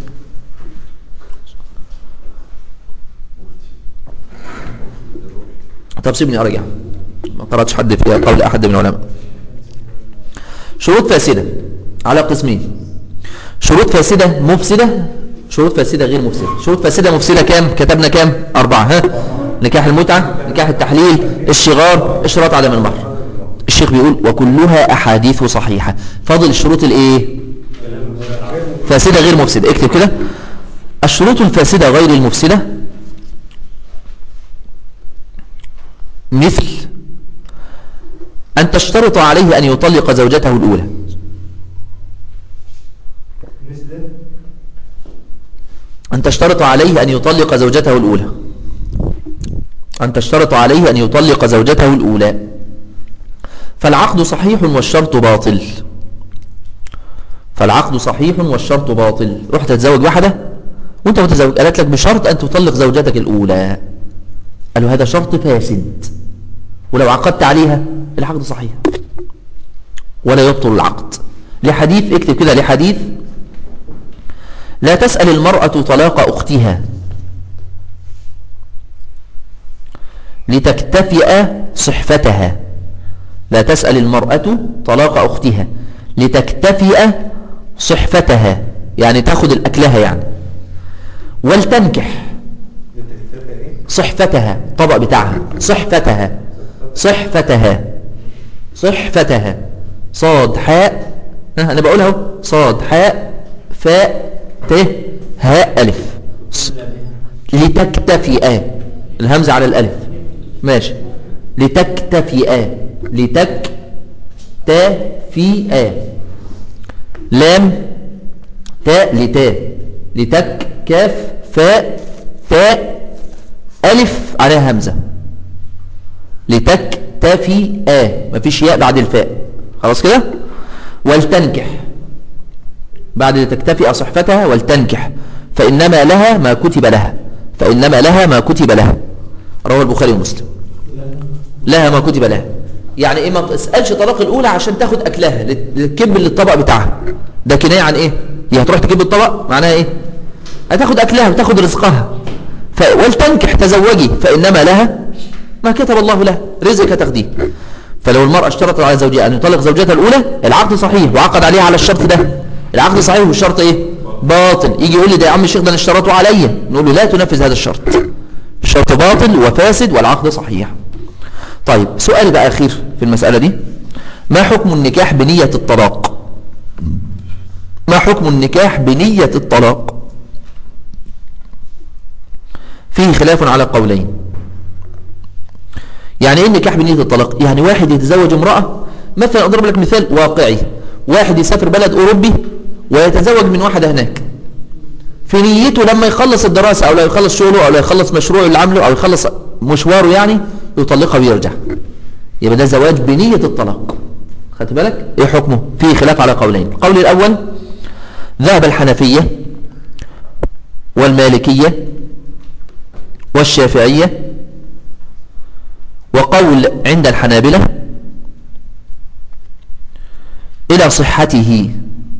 طب سيبني ارجع ما قرأتش حد فيها قول احد من العلماء شروط فاسده على قسمين شروط فاسدة مفسدة شروط فاسدة غير مفسدة شروط فاسدة مفسدة كام كتبنا كام أربعة ها نكاح المتعة نكاح التحليل الشغار اشراط عدم المهر الشيخ بيقول وكلها أحاديث صحيحة فاضل الشروط الايه فاسدة غير مفسدة اكتب كده الشروط الفاسدة غير المفسدة مثل أن تشترط عليه أن يطلق زوجته الأولى أن تشترط عليه أن يطلق زوجته الأولى أن تشترط عليه أن يطلق زوجته الأولى فالعقد صحيح والشرط باطل فالعقد صحيح والشرط باطل رحت تتزوج واحدة وانت متزوج قالت لك بشرط أن تطلق زوجتك الأولى قالوا هذا شرط فاسد ولو عقدت عليها العقد صحيح ولا يبطل العقد لحديث اكتب كده لحديث لا تسأل المرأة طلاق أختها لتكتفئ صحفتها لا تسأل المرأة طلاق أختها لتكتفئ صحفتها يعني تاخد الأكلها يعني ولتنكح صحفتها طبق بتاعها صحفتها صحفتها صحفتها صاد حاء ها أنا بقولها اهو صاد حاء فاء ت هاء ألف ص- لتكتفئ الهمزة على الألف ماشي لتكتفئ لتكتفئ لام تاء لتاء لتك كاف فاء تاء ألف عليها همزة لتكتفئ مفيش ياء بعد الفاء خلاص كده ولتنكح بعد لتكتفئ صحفتها ولتنكح فإنما لها ما كتب لها فإنما لها ما كتب لها رواه البخاري ومسلم لها ما كتب لها يعني ايه ما تسألش طلاق الأولى عشان تاخد أكلها لتكب للطبق بتاعها ده كناية عن ايه هي هتروح تكب الطبق معناها ايه هتاخد أكلها وتاخد رزقها ف... ولتنكح تزوجي فإنما لها ما كتب الله لها رزق تاخديه فلو المرأة اشترطت على زوجها أن يطلق زوجتها الأولى العقد صحيح وعقد عليها على الشرط ده العقد صحيح والشرط ايه باطل يجي يقول لي ده يا عم الشيخ ده انا اشترطه عليا نقول له لا تنفذ هذا الشرط الشرط باطل وفاسد والعقد صحيح طيب سؤال بقى أخير في المسألة دي ما حكم النكاح بنية الطلاق ما حكم النكاح بنية الطلاق فيه خلاف على قولين يعني ايه النكاح بنية الطلاق يعني واحد يتزوج امرأة مثلا اضرب لك مثال واقعي واحد يسافر بلد اوروبي ويتزوج من واحدة هناك في نيته لما يخلص الدراسة او لا يخلص شغله او لا يخلص مشروعه اللي عامله او يخلص مشواره يعني يطلقها ويرجع يبقى ده زواج بنية الطلاق خدت بالك ايه حكمه فيه خلاف على قولين القول الاول ذهب الحنفية والمالكية والشافعية وقول عند الحنابلة إلى صحته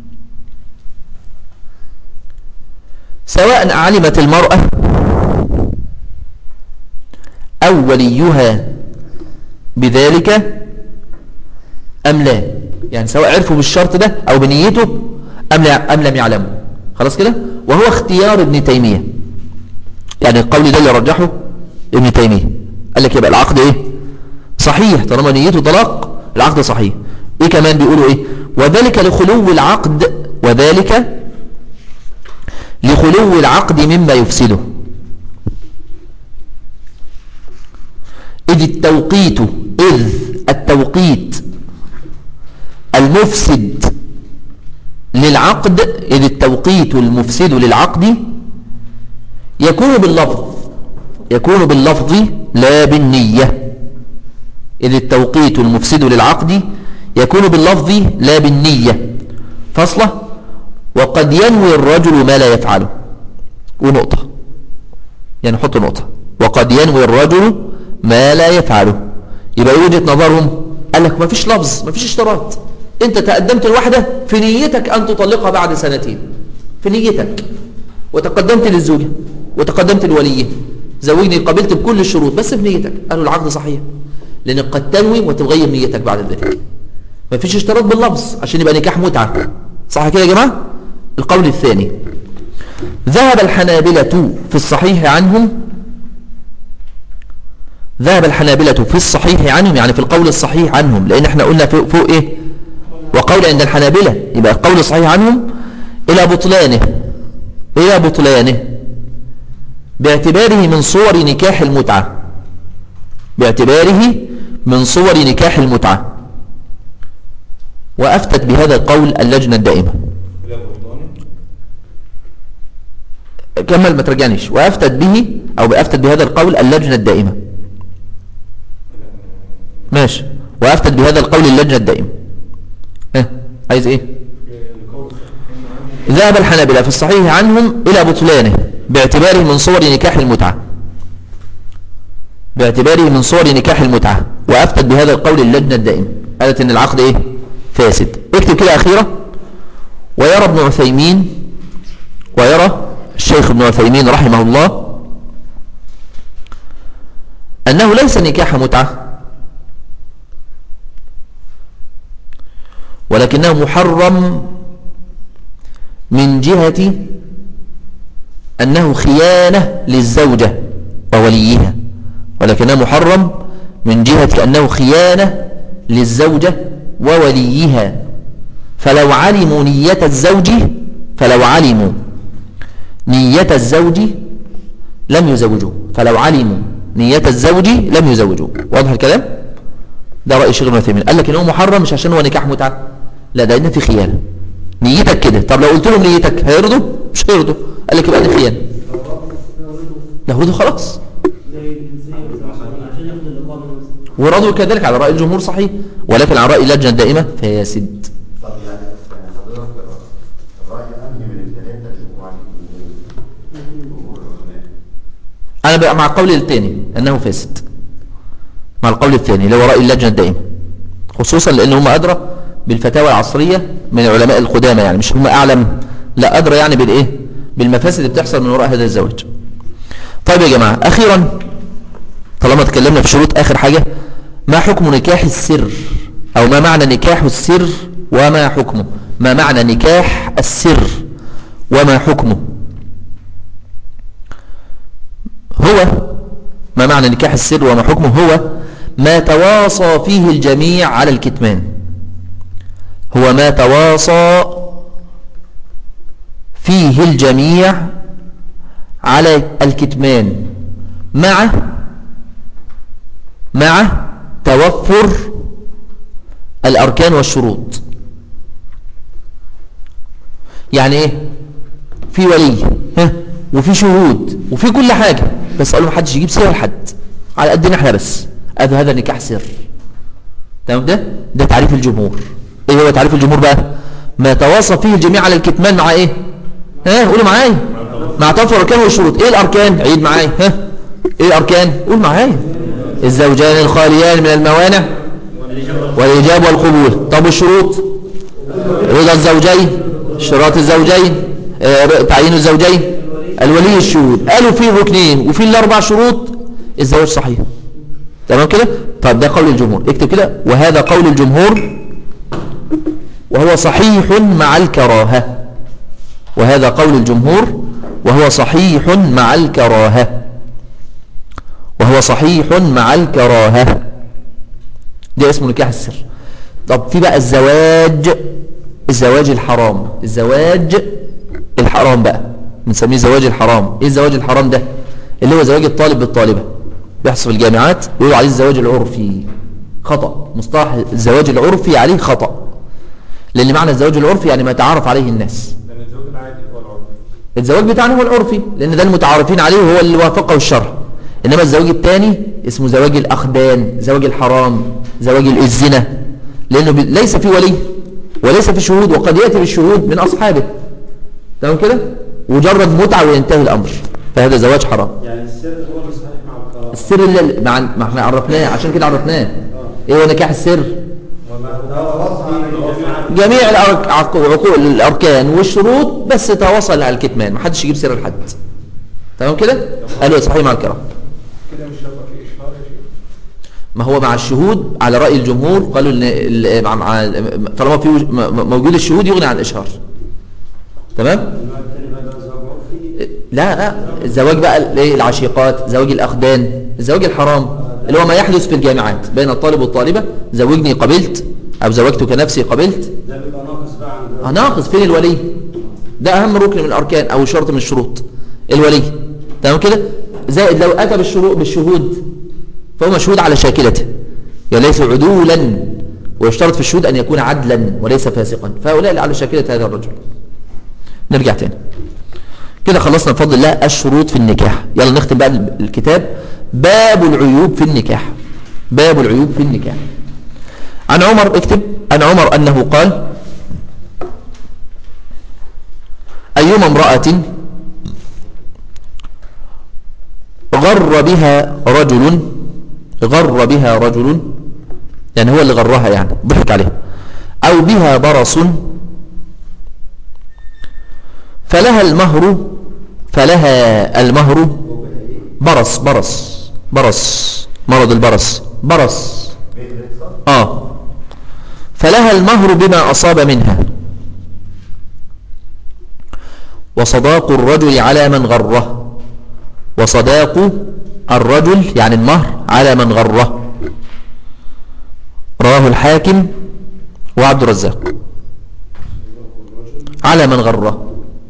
سواء علمت المرأة أو وليها بذلك أم لا يعني سواء عرفوا بالشرط ده أو بنيته أم, لا أم لم يعلموا خلاص كده وهو اختيار ابن تيمية يعني القول ده اللي رجحه ابن تيمية قال لك يبقى العقد ايه صحيح طالما نيته طلاق العقد صحيح ايه كمان بيقولوا ايه وذلك لخلو العقد وذلك لخلو العقد مما يفسده إذ التوقيت إذ التوقيت المفسد للعقد إذ التوقيت المفسد للعقد يكون باللفظ يكون باللفظ لا بالنية إذ التوقيت المفسد للعقد يكون باللفظ لا بالنية فصلة وقد ينوي الرجل ما لا يفعله ونقطة يعني حط نقطة وقد ينوي الرجل ما لا يفعله يبقى ايه وجهة نظرهم قال لك ما فيش لفظ ما فيش اشتراط انت تقدمت الواحدة في نيتك ان تطلقها بعد سنتين في نيتك وتقدمت للزوجة وتقدمت للولية زوجني قبلت بكل الشروط بس في نيتك قالوا العقد صحيح لانك قد تنوي وتغير نيتك بعد ذلك ما فيش اشتراط باللفظ عشان يبقى نكاح متعة صح كده يا جماعة القول الثاني ذهب الحنابلة في الصحيح عنهم ذهب الحنابلة في الصحيح عنهم يعني في القول الصحيح عنهم لأن احنا قلنا فوق, فوق ايه وقول عند الحنابلة يبقى القول الصحيح عنهم إلى بطلانه إلى بطلانه باعتباره من صور نكاح المتعة باعتباره من صور نكاح المتعة وأفتت بهذا القول اللجنة الدائمة
إلى بطلانه
كمل ما ترجعنيش وأفتت به أو بأفتت بهذا القول اللجنة الدائمة ماشي وأفتت بهذا القول اللجنة الدائمة ها عايز ايه
القول
ذهب الحنابلة في الصحيح عنهم إلى بطلانه باعتباره من صور نكاح المتعة باعتباره من صور نكاح المتعة وأفتت بهذا القول اللجنة الدائمة قالت إن العقد إيه فاسد اكتب كده أخيرة ويرى ابن عثيمين ويرى الشيخ ابن عثيمين رحمه الله أنه ليس نكاح متعة ولكنه محرم من جهة أنه خيانة للزوجة ووليها ولكنه محرم من جهة أنه خيانة للزوجة ووليها فلو علموا نية الزوج فلو علموا نية الزوج لم يزوجوه فلو علموا نية الزوج لم يزوجوه واضح الكلام ده رأي الشيخ ابن عثيمين قال لك ان هو محرم مش عشان هو نكاح متعة لا ده ان في خيانة نيتك كده طب لو قلت لهم نيتك هيرضوا مش هيرضوا قال لك يبقى دي خيانة لو رضوا خلاص ورضوا كذلك على رأي الجمهور صحيح ولكن على رأي اللجنة الدائمة فاسد
طب يعني يعني حضرتك الرأي أنهي من الثلاثة اللي هو عليه جمهور العلماء
أنا بقى مع القول الثاني أنه فاسد مع القول الثاني اللي هو رأي اللجنة الدائمة خصوصا لأن هم أدرى بالفتاوى العصرية من العلماء القدامى يعني مش هم أعلم لا أدرى يعني بالإيه بالمفاسد اللي بتحصل من وراء هذا الزواج طيب يا جماعة أخيرا طالما تكلمنا في شروط آخر حاجة ما حكم نكاح السر أو ما معنى نكاح السر وما حكمه ما معنى نكاح السر وما حكمه هو ما معنى نكاح السر وما حكمه هو ما تواصى فيه الجميع على الكتمان هو ما تواصى فيه الجميع على الكتمان مع مع توفر الأركان والشروط يعني ايه في ولي ها وفي شهود وفي كل حاجة بس قالوا محدش يجيب سيرة لحد على قدنا احنا بس هذا هذا نكاح سر تمام ده ده تعريف الجمهور ايه هو تعريف الجمهور بقى ما تواصى فيه الجميع على الكتمان مع ايه ها قولوا معايا مع توفر الاركان والشروط ايه الاركان عيد معايا ها ايه الاركان قول معايا الزوجان الخاليان من الموانع والايجاب والقبول طب والشروط رضا الزوجين اشتراط الزوجين آه، تعيين الزوجين الولي الشهود قالوا فيه ركنين وفيه الاربع شروط الزواج صحيح تمام كده طب ده قول الجمهور اكتب كده وهذا قول الجمهور وهو صحيح مع الكراهة وهذا قول الجمهور وهو صحيح مع الكراهة وهو صحيح مع الكراهة ده اسمه نكاح السر طب في بقى الزواج الزواج الحرام الزواج الحرام بقى بنسميه زواج الحرام ايه الزواج الحرام ده اللي هو زواج الطالب بالطالبة بيحصل في الجامعات يقولوا عليه الزواج العرفي خطأ مصطلح الزواج العرفي عليه خطأ لأن معنى الزواج العرفي يعني ما تعرف عليه الناس
لأن الزوج العادي هو العرف
الزواج بتاعنا هو العرفي لأن ده المتعارفين عليه وهو اللي وافقه الشرع إنما الزواج الثاني اسمه زواج الأخدان زواج الحرام زواج الزنا لأنه ب- ليس في ولي وليس في شهود وقد يأتي بالشهود من أصحابه تمام كده مجرد متعة وينتهي الأمر فهذا زواج حرام
يعني السر هو اللي صحيح مع القراءة
السر اللي مع ما احنا عرفناه عشان كده عرفناه ايه هو نكاح السر جميع الأرك- عق- عقو- الاركان والشروط بس تواصل على الكتمان ما حدش يجيب سر لحد تمام كده قالوا صحيح مع الكرام
كده مش هيبقى في إشهار يا شيخ
ما هو مع الشهود على رأي الجمهور قالوا ان ال- مع- مع- طالما في وج- م- م- موجود الشهود يغني عن الاشهار تمام
النوع الثاني بقى ده زواج عرفي
لا لا الزواج بقى الايه العشيقات زواج الأخدان الزواج الحرام اللي هو ما يحدث في الجامعات بين الطالب والطالبة زوجني قبلت أو زوجتك نفسي قبلت
ده بيبقى ناقص بقى عند
آه، ناقص فين الولي ده أهم ركن من الأركان أو شرط من الشروط الولي تمام كده زائد لو أتى بالشروط بالشهود فهو مشهود على شاكلته يعني ليس عدولا ويشترط في الشهود أن يكون عدلا وليس فاسقا فهؤلاء اللي على شاكلة هذا الرجل نرجع تاني كده خلصنا بفضل الله الشروط في النكاح يلا نختم بقى الكتاب باب العيوب في النكاح باب العيوب في النكاح عن عمر اكتب عن عمر أنه قال أيما امرأة غر بها رجل غر بها رجل يعني هو اللي غرها يعني ضحك عليها أو بها برص فلها المهر فلها المهر برص برص برص مرض البرص برص آه فلها المهر بما أصاب منها وصداق الرجل على من غره وصداق الرجل يعني المهر على من غره رواه الحاكم وعبد الرزاق على من غره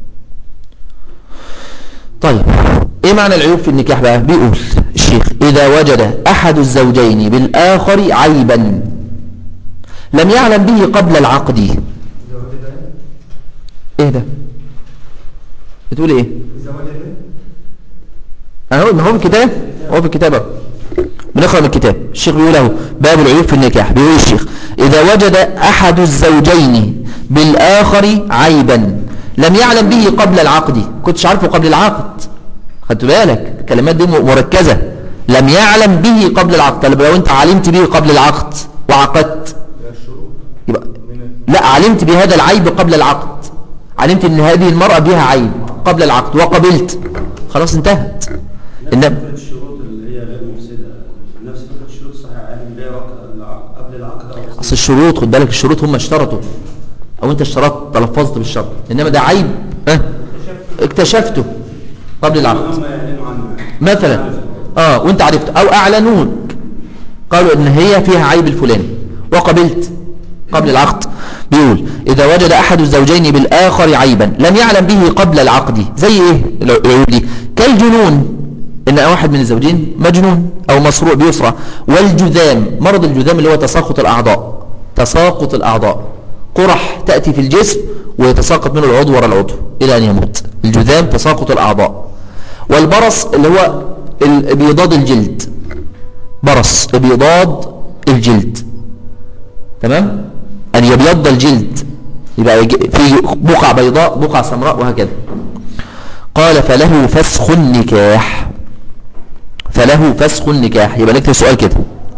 طيب ايه معنى العيوب في النكاح بقى بيقول الشيخ اذا وجد احد الزوجين بالاخر عيبا لم يعلم به قبل العقد ايه ده بتقول ايه اهو ما هو في الكتاب هو في الكتاب اهو بنقرا من الكتاب الشيخ بيقول له باب العيوب في النكاح بيقول الشيخ اذا وجد احد الزوجين بالاخر عيبا لم يعلم به قبل العقد كنتش عارفه قبل العقد خدت بالك الكلمات دي مركزة لم يعلم به قبل العقد طيب لو انت علمت به قبل العقد وعقدت
الشروط
يبقى
من
لا علمت بهذا العيب قبل العقد علمت ان هذه المرأة بها عيب قبل العقد وقبلت خلاص انتهت
نفس
إنما
فكرة الشروط اللي هي غير مفسدة نفس فكرة الشروط الصحيحة يعني اللي هي وقت الع- قبل العقد أو
اصل الشروط خد بالك الشروط هم اشترطوا او انت اشترطت تلفظت بالشرط انما ده عيب اه اكتشفته قبل العقد
هم يعلنوا عنه
مثلا اه وانت عرفت او اعلنوك قالوا ان هي فيها عيب الفلاني وقبلت قبل العقد بيقول اذا وجد احد الزوجين بالاخر عيبا لم يعلم به قبل العقد زي ايه العيوب دي كالجنون ان واحد من الزوجين مجنون او مصروع بيسرع والجذام مرض الجذام اللي هو تساقط الاعضاء تساقط الاعضاء قرح تأتي في الجسم ويتساقط منه العضو وراء العضو إلى أن يموت الجذام تساقط الأعضاء والبرص اللي هو ابيضاد الجلد برص ابيضاد الجلد تمام أن يبيض الجلد يبقى يج- في بقع بيضاء بقع سمراء وهكذا قال فله فسخ النكاح فله فسخ النكاح يبقى نكتب سؤال كده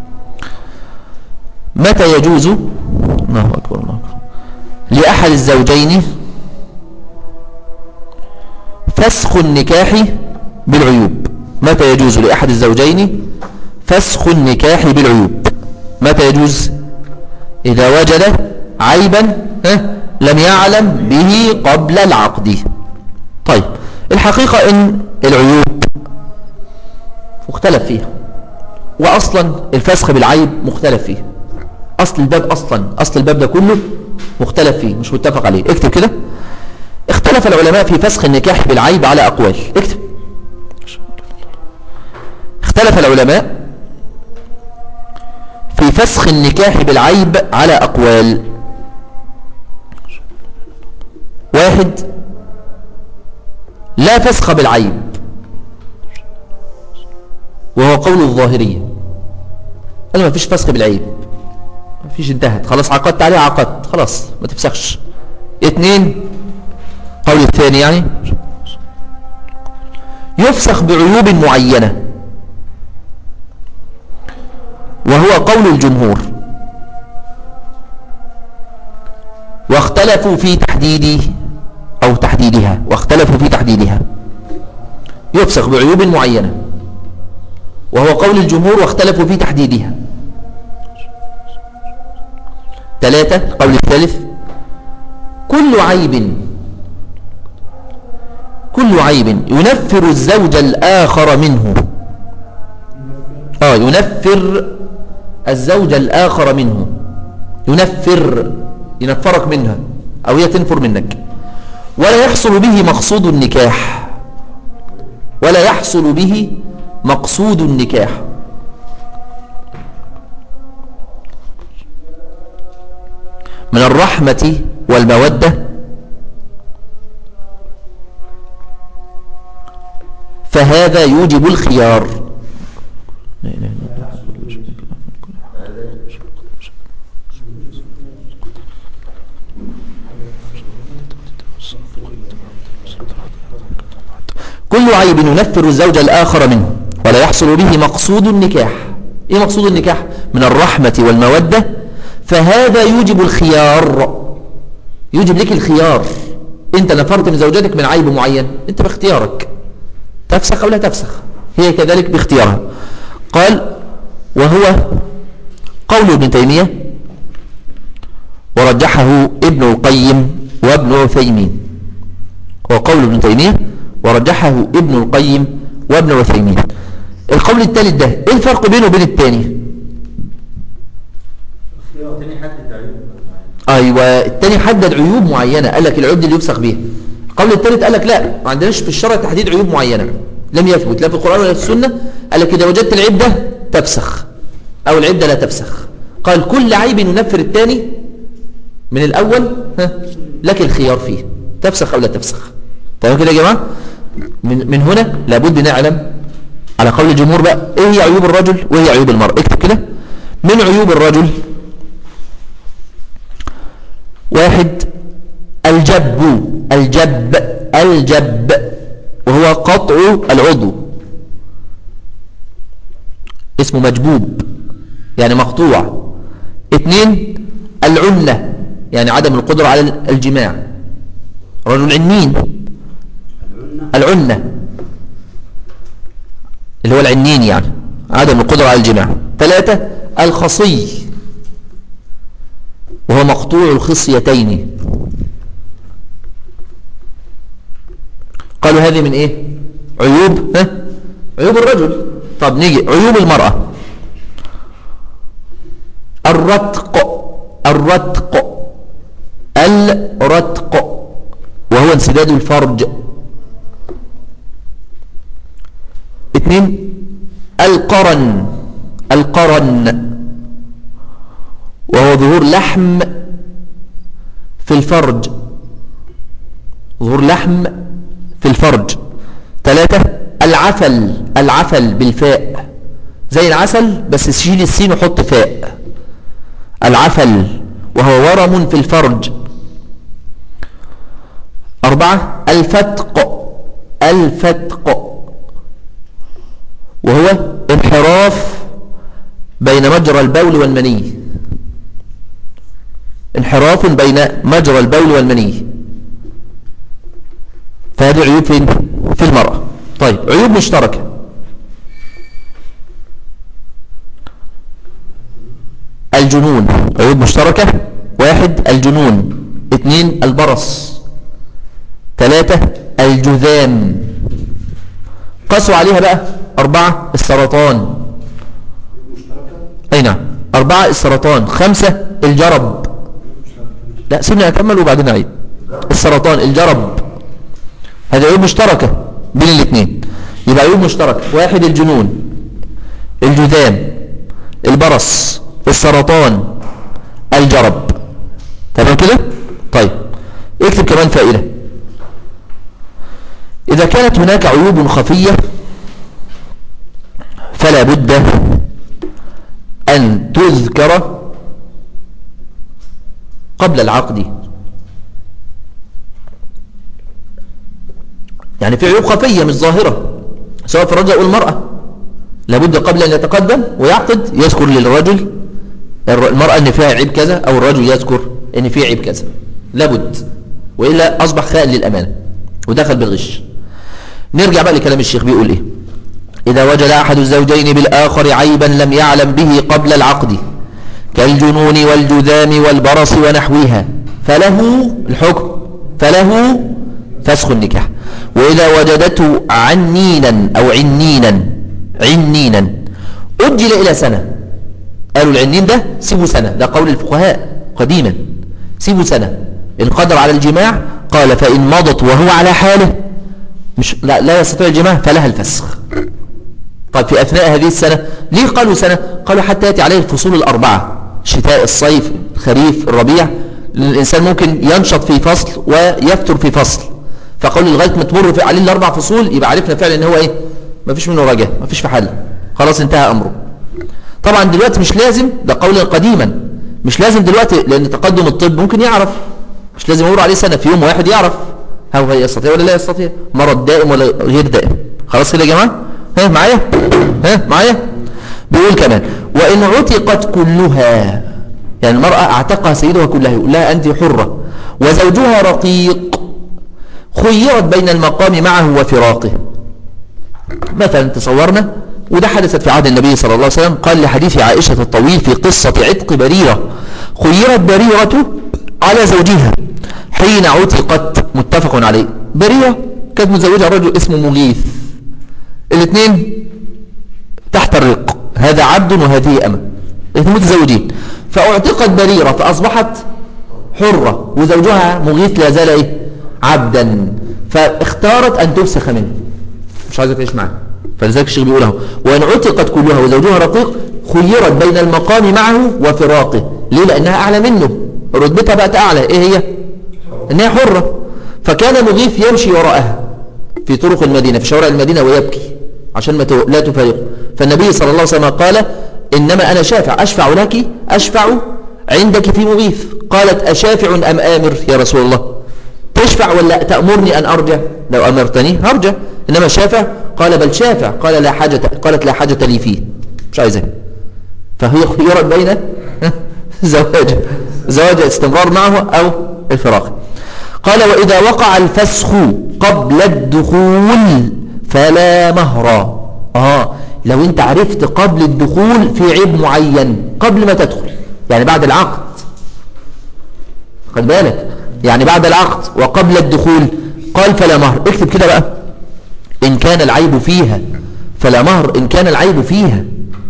متى يجوز الله أكبر الله أكبر لأحد الزوجين فسخ النكاح بالعيوب متى يجوز لأحد الزوجين فسخ النكاح بالعيوب متى يجوز إذا وجد عيبا ها، لم يعلم به قبل العقد طيب الحقيقة إن العيوب مختلف فيها وأصلا الفسخ بالعيب مختلف فيه أصل الباب أصلا أصل الباب ده كله مختلف فيه مش متفق عليه اكتب كده اختلف العلماء في فسخ النكاح بالعيب على أقوال اكتب اختلف العلماء في فسخ النكاح بالعيب على أقوال واحد لا فسخ بالعيب وهو قول الظاهرية قال ما فيش فسخ بالعيب ما فيش انتهت خلاص عقدت عليه عقدت خلاص ما تفسخش اتنين قول الثاني يعني يفسخ بعيوب معينة وهو قول الجمهور واختلفوا في تحديده أو تحديدها واختلفوا في تحديدها يفسخ بعيوب معينة وهو قول الجمهور واختلفوا في تحديدها ثلاثة قول الثالث كل عيب كل عيب ينفر الزوج الآخر منه آه ينفر الزوج الآخر منه ينفر ينفرك منها أو هي تنفر منك ولا يحصل به مقصود النكاح ولا يحصل به مقصود النكاح من الرحمة والمودة فهذا يوجب الخيار لا إله إلا الله. كل عيب ينفر الزوج الآخر منه ولا يحصل به مقصود النكاح إيه مقصود النكاح من الرحمة والمودة فهذا يوجب الخيار يوجب لك الخيار انت نفرت من زوجتك من عيب معين انت باختيارك تفسخ او لا تفسخ هي كذلك باختيارها قال وهو قول ابن تيمية ورجحه ابن القيم وابن عثيمين هو قول ابن تيمية ورجحه ابن القيم وابن عثيمين القول الثالث ده ايه الفرق بينه وبين الثاني
تاني حد تعيب
ايوه الثاني حدد عيوب معينه قال لك العيوب دي اللي يفسخ بيها القول الثالث قال لك لا ما عندناش في الشرع تحديد عيوب معينه لم يثبت لا في القران ولا في السنه قال لك اذا وجدت العيب ده تفسخ او العيب ده لا تفسخ قال كل عيب ينفر الثاني من الاول ها لك الخيار فيه تفسخ او لا تفسخ تمام كده يا جماعه من, من هنا لابد نعلم على قول الجمهور بقى ايه هي عيوب الرجل وايه هي عيوب المرأة اكتب كده من عيوب الرجل واحد الجب الجب الجب وهو قطع العضو اسمه مجبوب يعني مقطوع اثنين العنة يعني عدم القدرة على الجماع رجل عنين العنة اللي هو العنين يعني عدم القدرة على الجماع ثلاثة الخصي وهو مقطوع الخصيتين قالوا هذه من ايه عيوب ها عيوب الرجل طب نيجي عيوب المرأة الرتق الرتق الرتق وهو انسداد الفرج اثنين القرن القرن وهو ظهور لحم في الفرج ظهور لحم في الفرج ثلاثة العفل العفل بالفاء زي العسل بس شيل السين وحط فاء العفل وهو ورم في الفرج أربعة الفتق الفتق وهو انحراف بين مجرى البول والمني انحراف بين مجرى البول والمني فهذه عيوب فين في المرأة طيب عيوب مشتركة الجنون عيوب مشتركة واحد الجنون اثنين البرص ثلاثة الجذام قسوا عليها بقى أربعة السرطان أي نعم أربعة السرطان خمسة الجرب لا سيبني أكمل وبعدين أعيد السرطان الجرب هذه عيوب مشتركة بين الاثنين يبقى عيوب مشتركة واحد الجنون الجذام البرص السرطان الجرب تمام كده طيب اكتب كمان فائدة إذا كانت هناك عيوب خفية فلا بد أن تذكر قبل العقد يعني في عيوب خفية مش ظاهرة سواء في الرجل أو المرأة لابد قبل أن يتقدم ويعقد يذكر للرجل المرأة أن فيها عيب كذا أو الرجل يذكر أن فيه عيب كذا لابد وإلا أصبح خائن للأمانة ودخل بالغش نرجع بقى لكلام الشيخ بيقول إيه إذا وجد أحد الزوجين بالآخر عيبا لم يعلم به قبل العقد كالجنون والجذام والبرص ونحوها فله الحكم فله فسخ النكاح وإذا وجدته عنينا أو عنينا عنينا أجل إلى سنة قالوا العنين ده سيبوا سنة ده قول الفقهاء قديما سيبوا سنة إن قدر على الجماع قال فإن مضت وهو على حاله مش لا, لا يستطيع الجماع فلها الفسخ طيب في أثناء هذه السنة ليه قالوا سنة قالوا حتى يأتي عليه الفصول الأربعة شتاء الصيف الخريف الربيع لأن الإنسان ممكن ينشط في فصل ويفتر في فصل فقالوا لغاية ما تمر في عليه الأربع فصول يبقى عرفنا فعلا إن هو إيه ما فيش منه رجاء ما فيش في حل خلاص انتهى أمره طبعا دلوقتي مش لازم ده قولا قديما مش لازم دلوقتي لأن تقدم الطب ممكن يعرف مش لازم يمر عليه سنة في يوم واحد يعرف هل هو يستطيع ولا لا يستطيع مرض دائم ولا غير دائم خلاص كده يا جماعة ها معايا ها معايا بيقول كمان وإن عتقت كلها يعني المرأة اعتقها سيدها كلها يقول لها أنت حرة وزوجها رقيق خيرت بين المقام معه وفراقه مثلا تصورنا وده حدثت في عهد النبي صلى الله عليه وسلم قال لحديث عائشة الطويل في قصة عتق بريرة خيرت بريرة على زوجها حين عتقت متفق عليه بريرة كانت متزوجة رجل اسمه مغيث الاثنين تحت الرق هذا عبد وهذه أمة الاثنين متزوجين فاعتقت بريرة فأصبحت حرة وزوجها مغيث لا زال إيه؟ عبدا فاختارت أن تفسخ منه مش عايزة تعيش معه فلذلك الشيخ بيقول اهو وإن عتقت كلها وزوجها رقيق خيرت بين المقام معه وفراقه ليه لأنها أعلى منه رتبتها بقت أعلى إيه هي إنها حرة فكان مغيث يمشي وراءها في طرق المدينة في شوارع المدينة ويبكي عشان ما لا تفارقه فالنبي صلى الله عليه وسلم قال إنما أنا شافع أشفع لك أشفع عندك في مغيث قالت أشافع أم آمر يا رسول الله تشفع ولا تأمرني أن أرجع لو أمرتني هرجع إنما شافع قال بل شافع قال لا حاجة قالت لا حاجة لي فيه مش عايزاه فهي خيرت بين زواج زواج استمرار معه أو الفراق قال وإذا وقع الفسخ قبل الدخول فلا مهر آه لو انت عرفت قبل الدخول في عيب معين قبل ما تدخل يعني بعد العقد خد بالك يعني بعد العقد وقبل الدخول قال فلا مهر اكتب كده بقى إن كان العيب فيها فلا مهر إن كان العيب فيها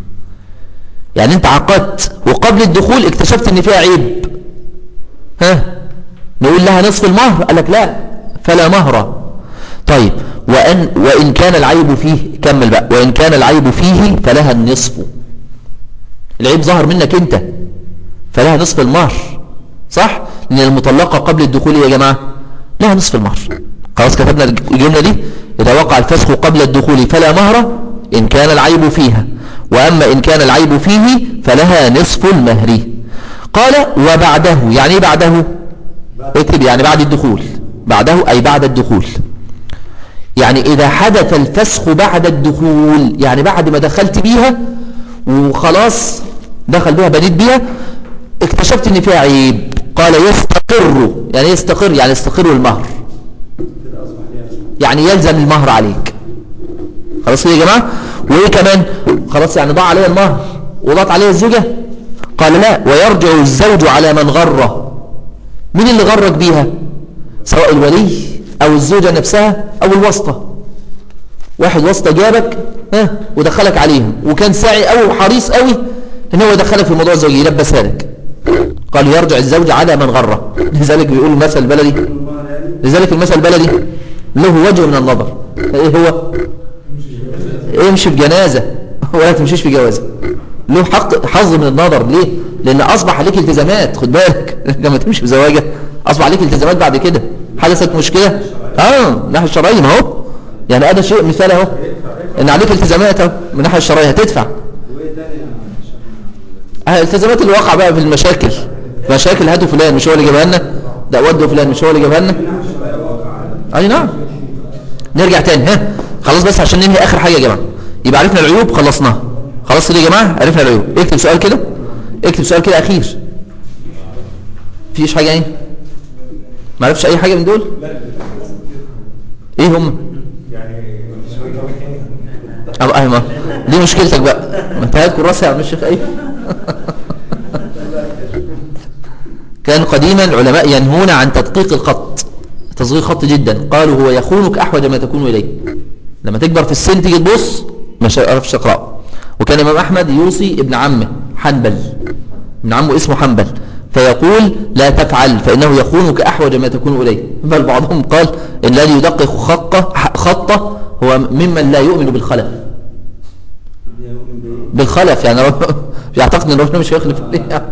يعني انت عقدت وقبل الدخول اكتشفت ان فيها عيب ها نقول لها نصف المهر قال لك لا فلا مهر طيب وأن وإن كان العيب فيه كمل بقى وإن كان العيب فيه فلها النصف العيب ظهر منك انت فلها نصف المهر صح لأن المطلقة قبل الدخول يا جماعة لها نصف المهر خلاص كتبنا الجملة دي إذا وقع الفسخ قبل الدخول فلا مهر إن كان العيب فيها وأما إن كان العيب فيه فلها نصف المهر قال وبعده يعني ايه بعده اكتب يعني بعد الدخول بعده أي بعد الدخول يعني إذا حدث الفسخ بعد الدخول يعني بعد ما دخلت بيها وخلاص دخل بيها بنيت بيها اكتشفت ان فيها عيب قال يستقر يعني يستقر يعني يستقر المهر
كده أصبح ليها اسم.
يعني يلزم المهر عليك خلاص كده يا جماعة وايه كمان خلاص يعني ضاع عليها المهر وضاعت عليها الزوجة قال لا ويرجع الزوج على من غره مين اللي غرك بيها سواء الولي او الزوجة نفسها او الواسطة واحد واسطة جابك ها ودخلك عليهم وكان ساعي قوي وحريص قوي ان هو يدخلك في الموضوع الزوجي يلبسها لك قال يرجع الزوج على من غره لذلك بيقول المثل البلدي
المهر يعني
لذلك المثل البلدي له وجه من النظر ايه هو امشي في جنازة ولا تمشيش في جوازة له حق حظ من النظر ليه لان اصبح عليك التزامات خد بالك لما تمشي في زواجة اصبح عليك التزامات بعد كده حدثت مشكلة اه من الناحية الشرعية ما هو يعني هذا شيء مثال اهو ان عليك التزامات اهو من الناحية الشرعية هتدفع
وايه تاني يا شيخنا؟
آه، الالتزامات اللي وقع بقى في المشاكل مشاكل هاتوا فلان مش هو اللي جابها لنا ده ودوا فلان مش هو اللي جابها لنا اي نعم نرجع تاني ها خلاص بس عشان ننهي اخر حاجه يا جماعه يبقى عرفنا العيوب خلصناها خلاص كده يا جماعه عرفنا العيوب اكتب سؤال كده اكتب سؤال كده اخير فيش حاجه ايه ما عرفش اي حاجه من دول ايه هم
يعني
اه ايوه ما- دي مشكلتك بقى ما انت هات كراسه يا عم الشيخ ايه كان قديما العلماء ينهون عن تدقيق الخط تصغير خط جدا قالوا هو يخونك أحوج ما تكون إليه لما تكبر في السن تيجي تبص مش عرفش تقرأ وكان الإمام أحمد يوصي ابن عمه حنبل ابن عمه اسمه حنبل فيقول لا تفعل فإنه يخونك أحوج ما تكون إليه بل بعضهم قال إن الذي يدقق خطة, خطة هو ممن لا يؤمن بالخلف
يؤمن بإيه؟
بالخلف يعني رب يعتقد ان ربنا مش هيخلف عليه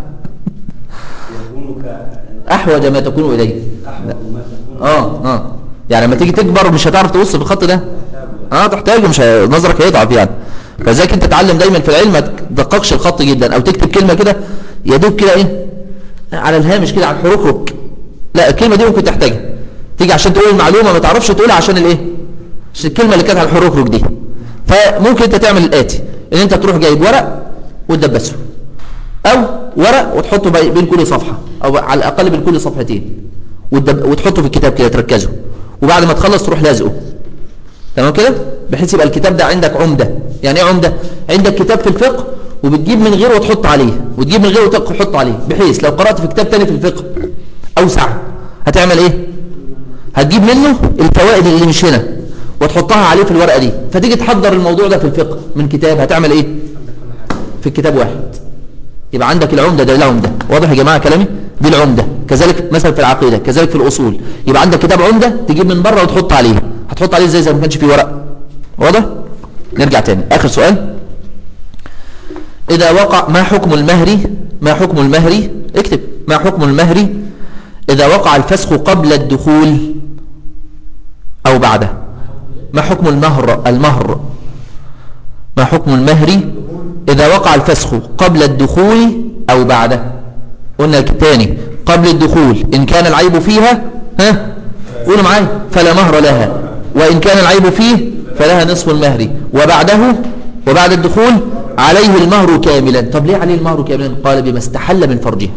يكونك
احوج ما تكون اليه
أحوج ما تكون
اه اه يعني لما تيجي تكبر مش هتعرف تبص في الخط ده اه تحتاجه مش ه- نظرك هيضعف يعني فذلك انت تتعلم دايما في العلم ما تدققش الخط جدا او تكتب كلمه كده يا دوب كده ايه على الهامش كده على الحروف رك لا الكلمه دي ممكن تحتاجها تيجي عشان تقول المعلومه ما تعرفش تقولها عشان الايه عشان الكلمه اللي كانت على الحروف رك دي فممكن انت تعمل الاتي ان انت تروح جايب ورق وتدبسه او ورق وتحطه بي- بين كل صفحه او على الاقل بين كل صفحتين وتدب- وتحطه في الكتاب كده تركزه وبعد ما تخلص تروح لازقه تمام كده بحيث يبقى الكتاب ده عندك عمده يعني ايه عمده عندك كتاب في الفقه وبتجيب من غيره وتحط عليه وتجيب من غيره وتحط عليه بحيث لو قرات في كتاب تاني في الفقه اوسع هتعمل ايه هتجيب منه الفوائد اللي مش هنا وتحطها عليه في الورقه دي فتيجي تحضر الموضوع ده في الفقه من كتاب هتعمل ايه في الكتاب واحد يبقى عندك العمده ده العمده واضح يا جماعه كلامي دي العمده كذلك مثلا في العقيده كذلك في الاصول يبقى عندك كتاب عمده تجيب من بره وتحط عليه هتحط عليه ازاي زي ما كانش فيه ورق واضح نرجع تاني اخر سؤال اذا وقع ما حكم المهر ما حكم المهر اكتب ما حكم المهر اذا وقع الفسخ قبل الدخول او بعده ما حكم المهر المهر ما حكم المهر إذا وقع الفسخ قبل الدخول أو بعده قلنا تاني قبل الدخول إن كان العيب فيها ها قولوا معايا فلا مهر لها وإن كان العيب فيه فلها نصف المهر وبعده وبعد الدخول عليه المهر كاملا طب ليه عليه المهر كاملا قال بما استحل من فرجها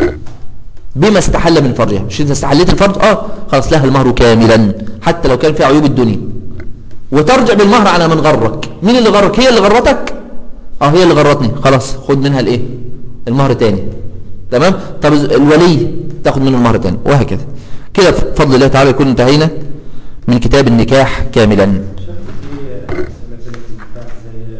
بما استحل من فرجها مش انت استحليت الفرج اه خلاص لها المهر كاملا حتى لو كان في عيوب الدنيا وترجع بالمهر على من غرك مين اللي غرك هي اللي غرتك اه هي اللي غرتني خلاص خد منها الايه المهر تاني تمام طب الولي تاخد منه المهر تاني وهكذا كده بفضل الله تعالى يكون انتهينا من كتاب النكاح كاملا
شفت في أسئلة كده في النكاح زي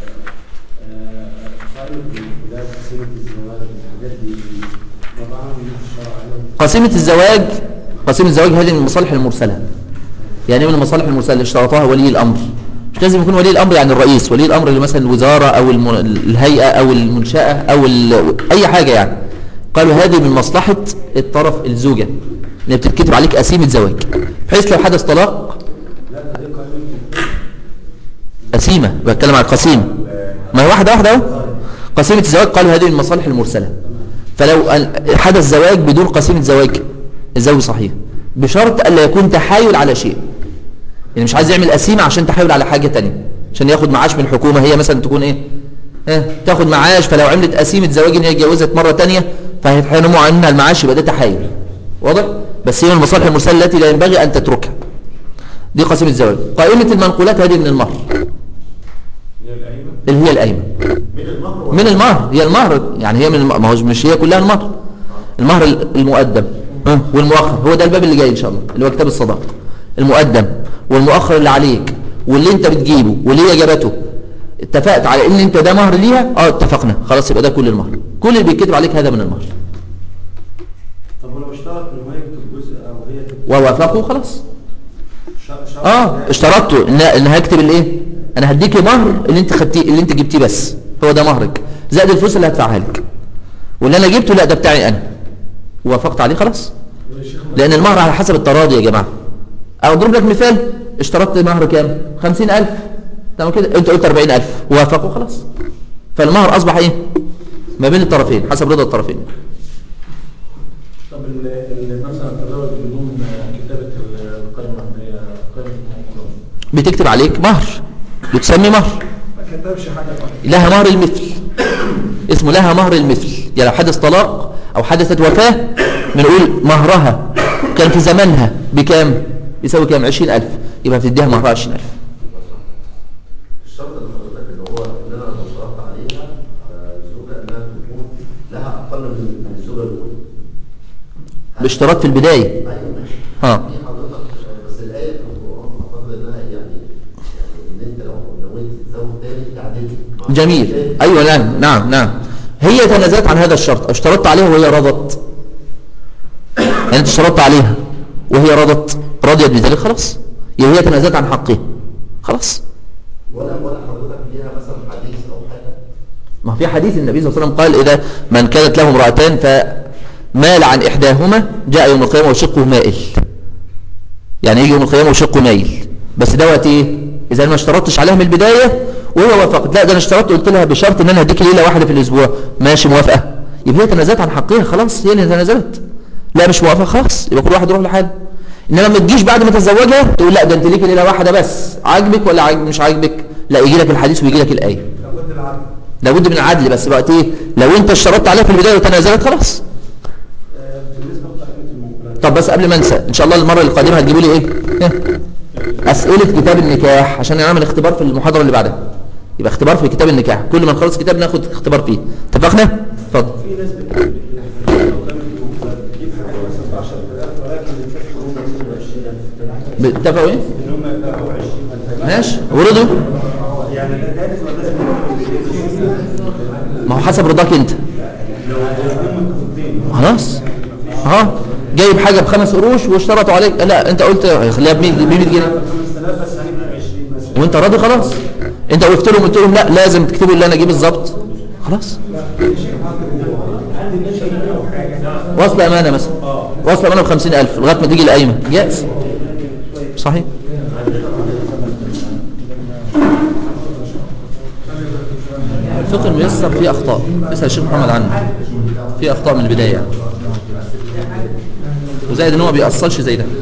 قائمة الولاد قسيمة الزواج الحاجات دي وضعها من الشرع عليهم
قسيمة الزواج قسيمة الزواج هذه من المصالح المرسلة يعني ايه من المصالح المرسلة اللي اشترطها ولي الأمر مش لازم يكون ولي الأمر يعني الرئيس ولي الأمر اللي مثلا الوزارة أو الم... الهيئة أو المنشأة أو ال... أي حاجة يعني قالوا هذه من مصلحة الطرف الزوجة اللي بتتكتب عليك قسيمة زواج بحيث لو حدث طلاق
لا ده دي قائمة
قسيمة بتكلم عن قسيمة ما هي واحدة واحدة اهو قسيمة الزواج قالوا هذه من المصالح المرسلة فلو أن- حدث زواج بدون قسيمة زواج الزوج صحيح بشرط ألا يكون تحايل على شيء يعني مش عايز يعمل قسيمة عشان تحايل على حاجة تانية عشان ياخد معاش من الحكومة هي مثلا تكون ايه ها تاخد معاش فلو عملت قسيمة زواج ان هي اتجوزت مرة تانية فهيتحرموا عنها المعاش يبقى ده تحايل واضح بس هي من المصالح المرسلة التي لا ينبغي أن تتركها دي قسيمة الزواج قائمة المنقولات هذه من المهر
هي القايمة
اللي هي القايمة
من المهر ولا-
من المهر هي المهر يعني هي من الم... ما هو مش هي كلها المهر المهر ال- المقدم ها، والمؤخر هو ده الباب اللي جاي ان شاء الله اللي هو كتاب الصداق المقدم والمؤخر اللي عليك واللي انت بتجيبه واللي هي جابته اتفقت على ان انت ده مهر ليها اه اتفقنا خلاص يبقى ده كل المهر كل اللي بيتكتب عليك هذا من المهر
طب ولو اشترط ان هو يكتب جزء او هي تكتب
ووافقوا خلاص
ش- شرط
اه اشترطته ان ان هكتب الايه انا هديكي مهر اللي انت خدتيه اللي انت جبتيه بس هو ده مهرك زائد الفلوس اللي هدفعها لك واللي انا جبته لا ده بتاعي انا وافقت عليه خلاص لان المهر على حسب التراضي يا جماعه اضرب لك مثال اشترطت مهر كام 50000 تمام كده انت قلت 40000 وافقوا خلاص فالمهر اصبح ايه ما بين الطرفين حسب رضا الطرفين
طب اللي اللي مثلا تزوج بدون كتابة القائمة اللي هي قائمة المنقولات
بتكتب عليك مهر بتسمي مهر
ما كتبش حاجة واحدة
لها مهر المثل اسمه لها مهر المثل يعني لو حدث طلاق او حدثت وفاة بنقول مهرها كان في زمانها بكام يساوي كام 20000 يبقى بتديها مهرها 20000
الشرط اللي حضرتك اللي هو ان انا لو اشترطت عليها آه، الزوجه انها تكون لها اقل من من الزوجه الاولى
باشتراط في البداية
ايوه ماشي
اه
دي حضرتك لو نويت تزود تاني تعديل
جميل ايوه نعم نعم نعم هي تنازلت عن هذا الشرط او اشترطت عليها وهي رضت يعني انت اشترطت عليها وهي رضت رضيت بذلك خلاص يبقى هي تنازلت عن حقها خلاص
ولا ولا حضرتك ليها مثلا حديث او حاجه
ما هو في حديث النبي صلى الله عليه وسلم قال إذا من كانت له امرأتان فمال عن إحداهما جاء يوم القيامة وشقه مائل يعني يجي يوم القيامة وشقه مايل بس دوت إيه إذا أنا ما اشترطتش عليها من البداية وهي وافقت لا ده أنا اشترطت قلت لها بشرط إن أنا هديك ليلة واحدة في الأسبوع ماشي موافقة يبقى هي تنازلت عن حقها خلاص هي اللي تنازلت لا مش موافقة خلاص يبقى كل واحد يروح لحاله إنما ما تجيش بعد ما تتزوجها تقول لا ده أنت ليك ليلة واحدة بس عاجبك ولا عاجب مش عاجبك لا يجي لك الحديث ويجي لك الآية
لابد العدل
لابد من العدل بس بقى ايه لو انت اشترطت عليها في البدايه وتنازلت خلاص
آه، بالنسبه لقائمه المنقولات
طب بس قبل ما انسى ان شاء الله المره القادمه هتجيبوا لي ايه ها؟ اسئله كتاب النكاح عشان نعمل اختبار في المحاضره اللي بعدها يبقى اختبار في كتاب النكاح كل ما نخلص كتاب ناخد اختبار فيه اتفقنا اتفضل
في ناس بتقول قائمه المنقولات بتجيب حاجه مثلا ب 10000 ولكن الفكر هم يقولوا 20000
اتفقوا ايه
ان هم يدفعوا 20000
ماشي ورضوا
يعني الناس والناس بتقول
ما هو حسب رضاك انت
لو الاثنين متفقين
خلاص اه جايب حاجه بخمس قروش واشترطوا عليك لا انت قلت خليها ب 100 جنيه
5000 بس هنبقى 20 مثلا
وانت راضي خلاص انت وقفت لهم قلت لهم لا لازم تكتبوا اللي انا اجيب بالظبط خلاص وصل امانه مثلا وصل امانه ب 50000 لغايه ما تيجي القايمه جائز صحيح الفقه الميسر فيه اخطاء اسال الشيخ محمد عنه فيه اخطاء من البدايه يعني وزائد ان هو ما بيأصلش زي ده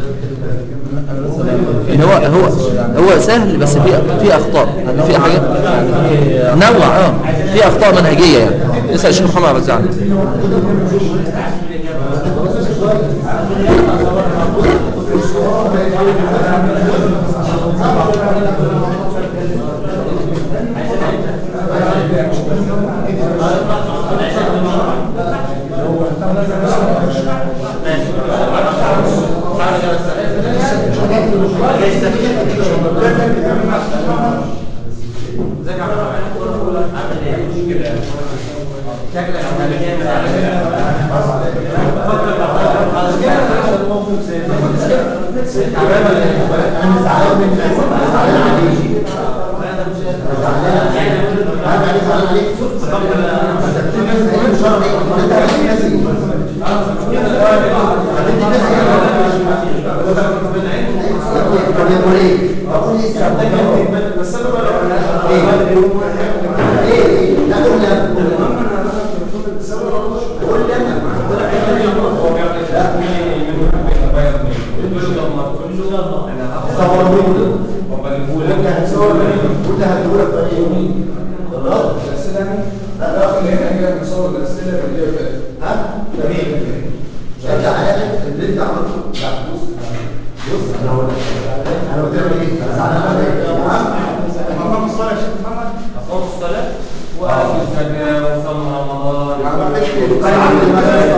هو هو هو سهل بس في في اخطاء في حاجات نوع اه في اخطاء منهجيه يعني اسال الشيخ محمد عبد الزعل
الصلاة وأقيم الزكاة وصوم رمضان